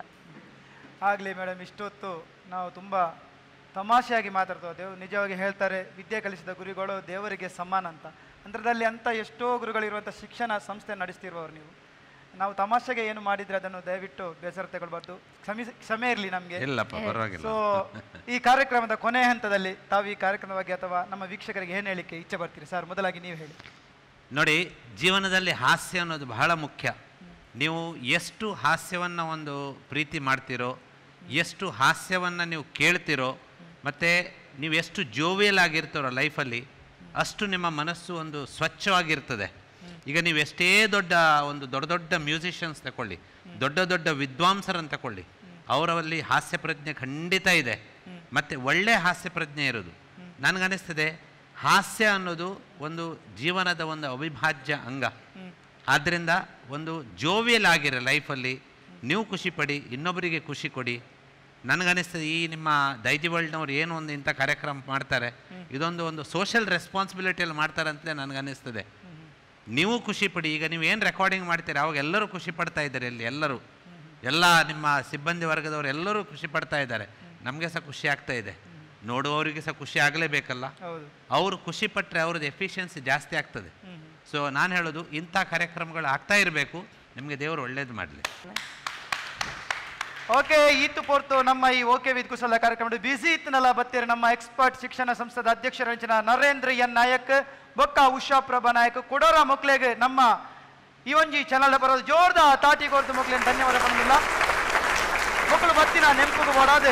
ಆಗಲಿ ಮೇಡಮ್ ಇಷ್ಟೊತ್ತು ನಾವು ತುಂಬ ತಮಾಷೆಯಾಗಿ ಮಾತಾಡ್ತಾ ಹೋದೆವು ನಿಜವಾಗಿ ಹೇಳ್ತಾರೆ ವಿದ್ಯೆ ಕಲಿಸಿದ ಗುರುಗಳು ದೇವರಿಗೆ ಸಮಾನ ಅಂತ ಅಂಥದ್ರಲ್ಲಿ ಅಂಥ ಎಷ್ಟೋ ಗುರುಗಳಿರುವಂಥ ಶಿಕ್ಷಣ ಸಂಸ್ಥೆ ನಡೆಸ್ತಿರುವವರು ನೀವು ನಾವು ತಮಾಷೆಗೆ ಏನು ಮಾಡಿದ್ರೆ ಅದನ್ನು ದಯವಿಟ್ಟು ಬೇಸರ ತಗೊಳ್ಬಾರ್ದು ಕ್ಷಮಿ ಕ್ಷಮೆ ಇರಲಿ ನಮಗೆ ಇಲ್ಲಪ್ಪ ಪರವಾಗಿಲ್ಲ ಸೊ ಈ ಕಾರ್ಯಕ್ರಮದ ಕೊನೆ ಹಂತದಲ್ಲಿ ತಾವು ಈ ಕಾರ್ಯಕ್ರಮದ ಬಗ್ಗೆ ಅಥವಾ ನಮ್ಮ ವೀಕ್ಷಕರಿಗೆ ಏನು ಹೇಳಿಕ್ಕೆ ಇಚ್ಛೆ ಬರ್ತೀರಿ ಸರ್ ಮೊದಲಾಗಿ ನೀವು ಹೇಳಿ ನೋಡಿ ಜೀವನದಲ್ಲಿ ಹಾಸ್ಯ ಅನ್ನೋದು ಬಹಳ ಮುಖ್ಯ ನೀವು ಎಷ್ಟು ಹಾಸ್ಯವನ್ನು ಒಂದು ಪ್ರೀತಿ ಮಾಡ್ತೀರೋ ಎಷ್ಟು ಹಾಸ್ಯವನ್ನು ನೀವು ಕೇಳ್ತಿರೋ ಮತ್ತು ನೀವು ಎಷ್ಟು ಜೋವಿಯಲ್ ಆಗಿರ್ತೀರೋ ಲೈಫಲ್ಲಿ ಅಷ್ಟು ನಿಮ್ಮ ಮನಸ್ಸು ಒಂದು ಸ್ವಚ್ಛವಾಗಿರ್ತದೆ ಈಗ ನೀವು ಎಷ್ಟೇ ದೊಡ್ಡ ಒಂದು ದೊಡ್ಡ ದೊಡ್ಡ ಮ್ಯೂಸಿಷಿಯನ್ಸ್ ತಗೊಳ್ಳಿ ದೊಡ್ಡ ದೊಡ್ಡ ವಿದ್ವಾಂಸರನ್ನು ತಗೊಳ್ಳಿ ಅವರಲ್ಲಿ ಹಾಸ್ಯ ಪ್ರಜ್ಞೆ ಖಂಡಿತ ಇದೆ ಮತ್ತು ಒಳ್ಳೆ ಹಾಸ್ಯ ಪ್ರಜ್ಞೆ ಇರೋದು ನನಗನ್ನಿಸ್ತದೆ ಹಾಸ್ಯ ಅನ್ನೋದು ಒಂದು ಜೀವನದ ಒಂದು ಅವಿಭಾಜ್ಯ ಅಂಗ ಆದ್ದರಿಂದ ಒಂದು ಜೋವಿಯಲ್ ಆಗಿರೋ ಲೈಫಲ್ಲಿ ನೀವು ಖುಷಿ ಪಡಿ ಇನ್ನೊಬ್ಬರಿಗೆ ಖುಷಿ ಕೊಡಿ ನನಗನ್ನಿಸ್ತದೆ ಈ ನಿಮ್ಮ ದೈಜಿ ವರ್ಲ್ಡ್ನವ್ರು ಏನು ಒಂದು ಇಂಥ ಕಾರ್ಯಕ್ರಮ ಮಾಡ್ತಾರೆ ಇದೊಂದು ಒಂದು ಸೋಷಿಯಲ್ ರೆಸ್ಪಾನ್ಸಿಬಿಲಿಟಿಯಲ್ಲಿ ಮಾಡ್ತಾರೆ ಅಂತಲೇ ನನಗನ್ನಿಸ್ತದೆ ನೀವು ಖುಷಿ ಪಡಿ ಈಗ ನೀವು ಏನು ರೆಕಾರ್ಡಿಂಗ್ ಮಾಡ್ತೀರಿ ಅವಾಗ ಎಲ್ಲರೂ ಖುಷಿ ಪಡ್ತಾ ಇದ್ದಾರೆ ಇಲ್ಲಿ ಎಲ್ಲರೂ ಎಲ್ಲ ನಿಮ್ಮ ಸಿಬ್ಬಂದಿ ವರ್ಗದವರು ಎಲ್ಲರೂ ಖುಷಿ ಪಡ್ತಾ ಇದ್ದಾರೆ ನಮಗೆ ಸಹ ಖುಷಿ ಆಗ್ತಾ ಇದೆ ನೋಡುವವರಿಗೆ ಸಹ ಖುಷಿ ಆಗಲೇಬೇಕಲ್ಲ ಹೌದು ಅವರು ಖುಷಿ ಪಟ್ಟರೆ ಅವ್ರದ್ದು ಎಫಿಷಿಯನ್ಸಿ ಜಾಸ್ತಿ ಆಗ್ತದೆ ಸೊ ನಾನು ಹೇಳೋದು ಇಂಥ ಕಾರ್ಯಕ್ರಮಗಳು ಆಗ್ತಾ ಇರಬೇಕು ನಿಮಗೆ ದೇವರು ಒಳ್ಳೇದು ಮಾಡಲಿ ಓಕೆ ಈತು ಪೋರ್ತು ನಮ್ಮ ಈ ಓಕೆ ವಿದ್ ಕುಶಲ ಕಾರ್ಯಕ್ರಮದ ಬಿಸಿ ಇತ್ತನಲ್ಲ ಬತ್ತೀರಿ ನಮ್ಮ ಎಕ್ಸ್ಪರ್ಟ್ ಶಿಕ್ಷಣ ಸಂಸ್ಥೆದ ಅಧ್ಯಕ್ಷರಂಚಿನ ನರೇಂದ್ರ ಎನ್ ನಾಯಕ್ ಬೊಕ್ಕ ಉಷಾ ಪ್ರಭಾ ನಾಯಕ್ ಕೊಡೋರ ಮಕ್ಳಿಗೆ ನಮ್ಮ ಈ ಒಂಜಿ ಚಾನಲ್ ಬರೋದು ಜೋರ್ದ ತಾಟಿ ಕೊರ್ದು ಮಕ್ಳಿಗೆ ಧನ್ಯವಾದ ಪಡೆದಿಲ್ಲ ಮಕ್ಕಳು ಬತ್ತಿನ ನೆಂಪುಗು ಬೋಡಾದು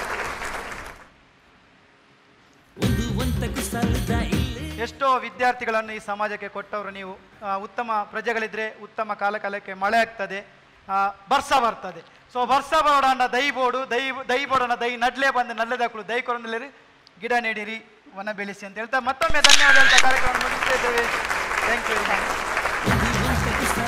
ಎಷ್ಟೋ ವಿದ್ಯಾರ್ಥಿಗಳನ್ನು ಈ ಸಮಾಜಕ್ಕೆ ಕೊಟ್ಟವರು ನೀವು ಆ, ಉತ್ತಮ ಪ್ರಜೆಗಳಿದ್ರೆ ಉತ್ತಮ ಕಾಲಕಾಲಕ್ಕೆ ಮಳೆ ಆಗ್ತದೆ ಆ, ಬರ್ಸ ಬರ್ತದೆ ಸೊ ಬರ್ಸ ಬರೋಡ ದೈ ಬೋಡು ದೈ ದೈ ಬೋಡನ ದೈ ನಡ್ಲೇ ಬಂದು ನಲ್ಲೆದಾಕಳು ದೈ ಕೊರೊಂದಿಲ್ಲಿರಿ ಗಿಡ ನೆಡಿರಿ ವನ ಬೆಳೆಸಿ ಅಂತ ಹೇಳ್ತಾ ಮತ್ತೊಮ್ಮೆ ಧನ್ಯವಾದ ಅಂತ ಕಾರ್ಯಕ್ರಮ ಮುಗಿಸ್ತಾ ಇದ್ದೇವೆ ಥ್ಯಾಂಕ್ ಯು ವೆರಿ ಮಚ್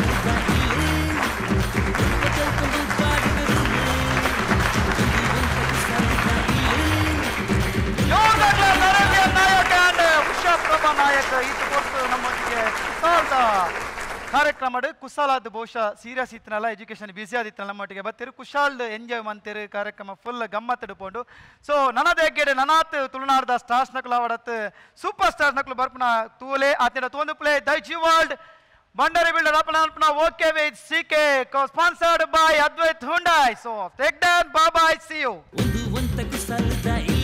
ಯೋಗದ ನರವ್ಯ ನಾಯಕ and ಉಷಾಪ್ರಭಾ ನಾಯಕ ಇದು ಕೊಟ್ಟು ನಮ್ಮೊಂದಿಗೆ ಕುಸಾಲ್ದ ಕಾರ್ಯಕ್ರಮಡ್ ಕುಶಾಲಾದ ಬಹುಶಃ ಸೀರಿಯಸ್ ಇತ್ತನಲ್ಲ ಎಜುಕೇಶನ್ ಬಿಸಿ ಆದಿತ್ತಲ್ಲ ನಮ್ಮೊಟ್ಟಿಗೆ ಬತ್ತಿರು ಕುಶಾಲ್ಡ್ ಎಂಜಾಯ್ ಮಂತಿರು ಕಾರ್ಯಕ್ರಮ ಫುಲ್ ಗಮ್ಮತ್ ಹಿಡ್ಕೊಂಡು ಸೊ ನನದ ಹೆಗ್ಗೆಡೆ ನನಾತ್ ತುಳುನಾಡ್ದ ಸ್ಟಾರ್ಸ್ ನಕಲು ಅವಡತ್ ಸೂಪರ್ ಸ್ಟಾರ್ಸ್ ನಕಲು ಬರ್ಪುನ ತೂಲೆ ಆತಿನ ತೋಂದು ಪ್ಲೇ ದೈಜಿ ವರ್ಲ್ಡ್ ಬಂಡರಿ ಬಿಲ್ಡರ್ ಅಪನ ಅಲ್ಪನ ಓಕೆ ವಿತ್ ಸಿಕೆ sponsored by Advaith Hyundai so take down ಬಾಬಾ ಐ ಸಿ ಯು ಒಂದು ಒಂತ ಕುಸಲ್ದ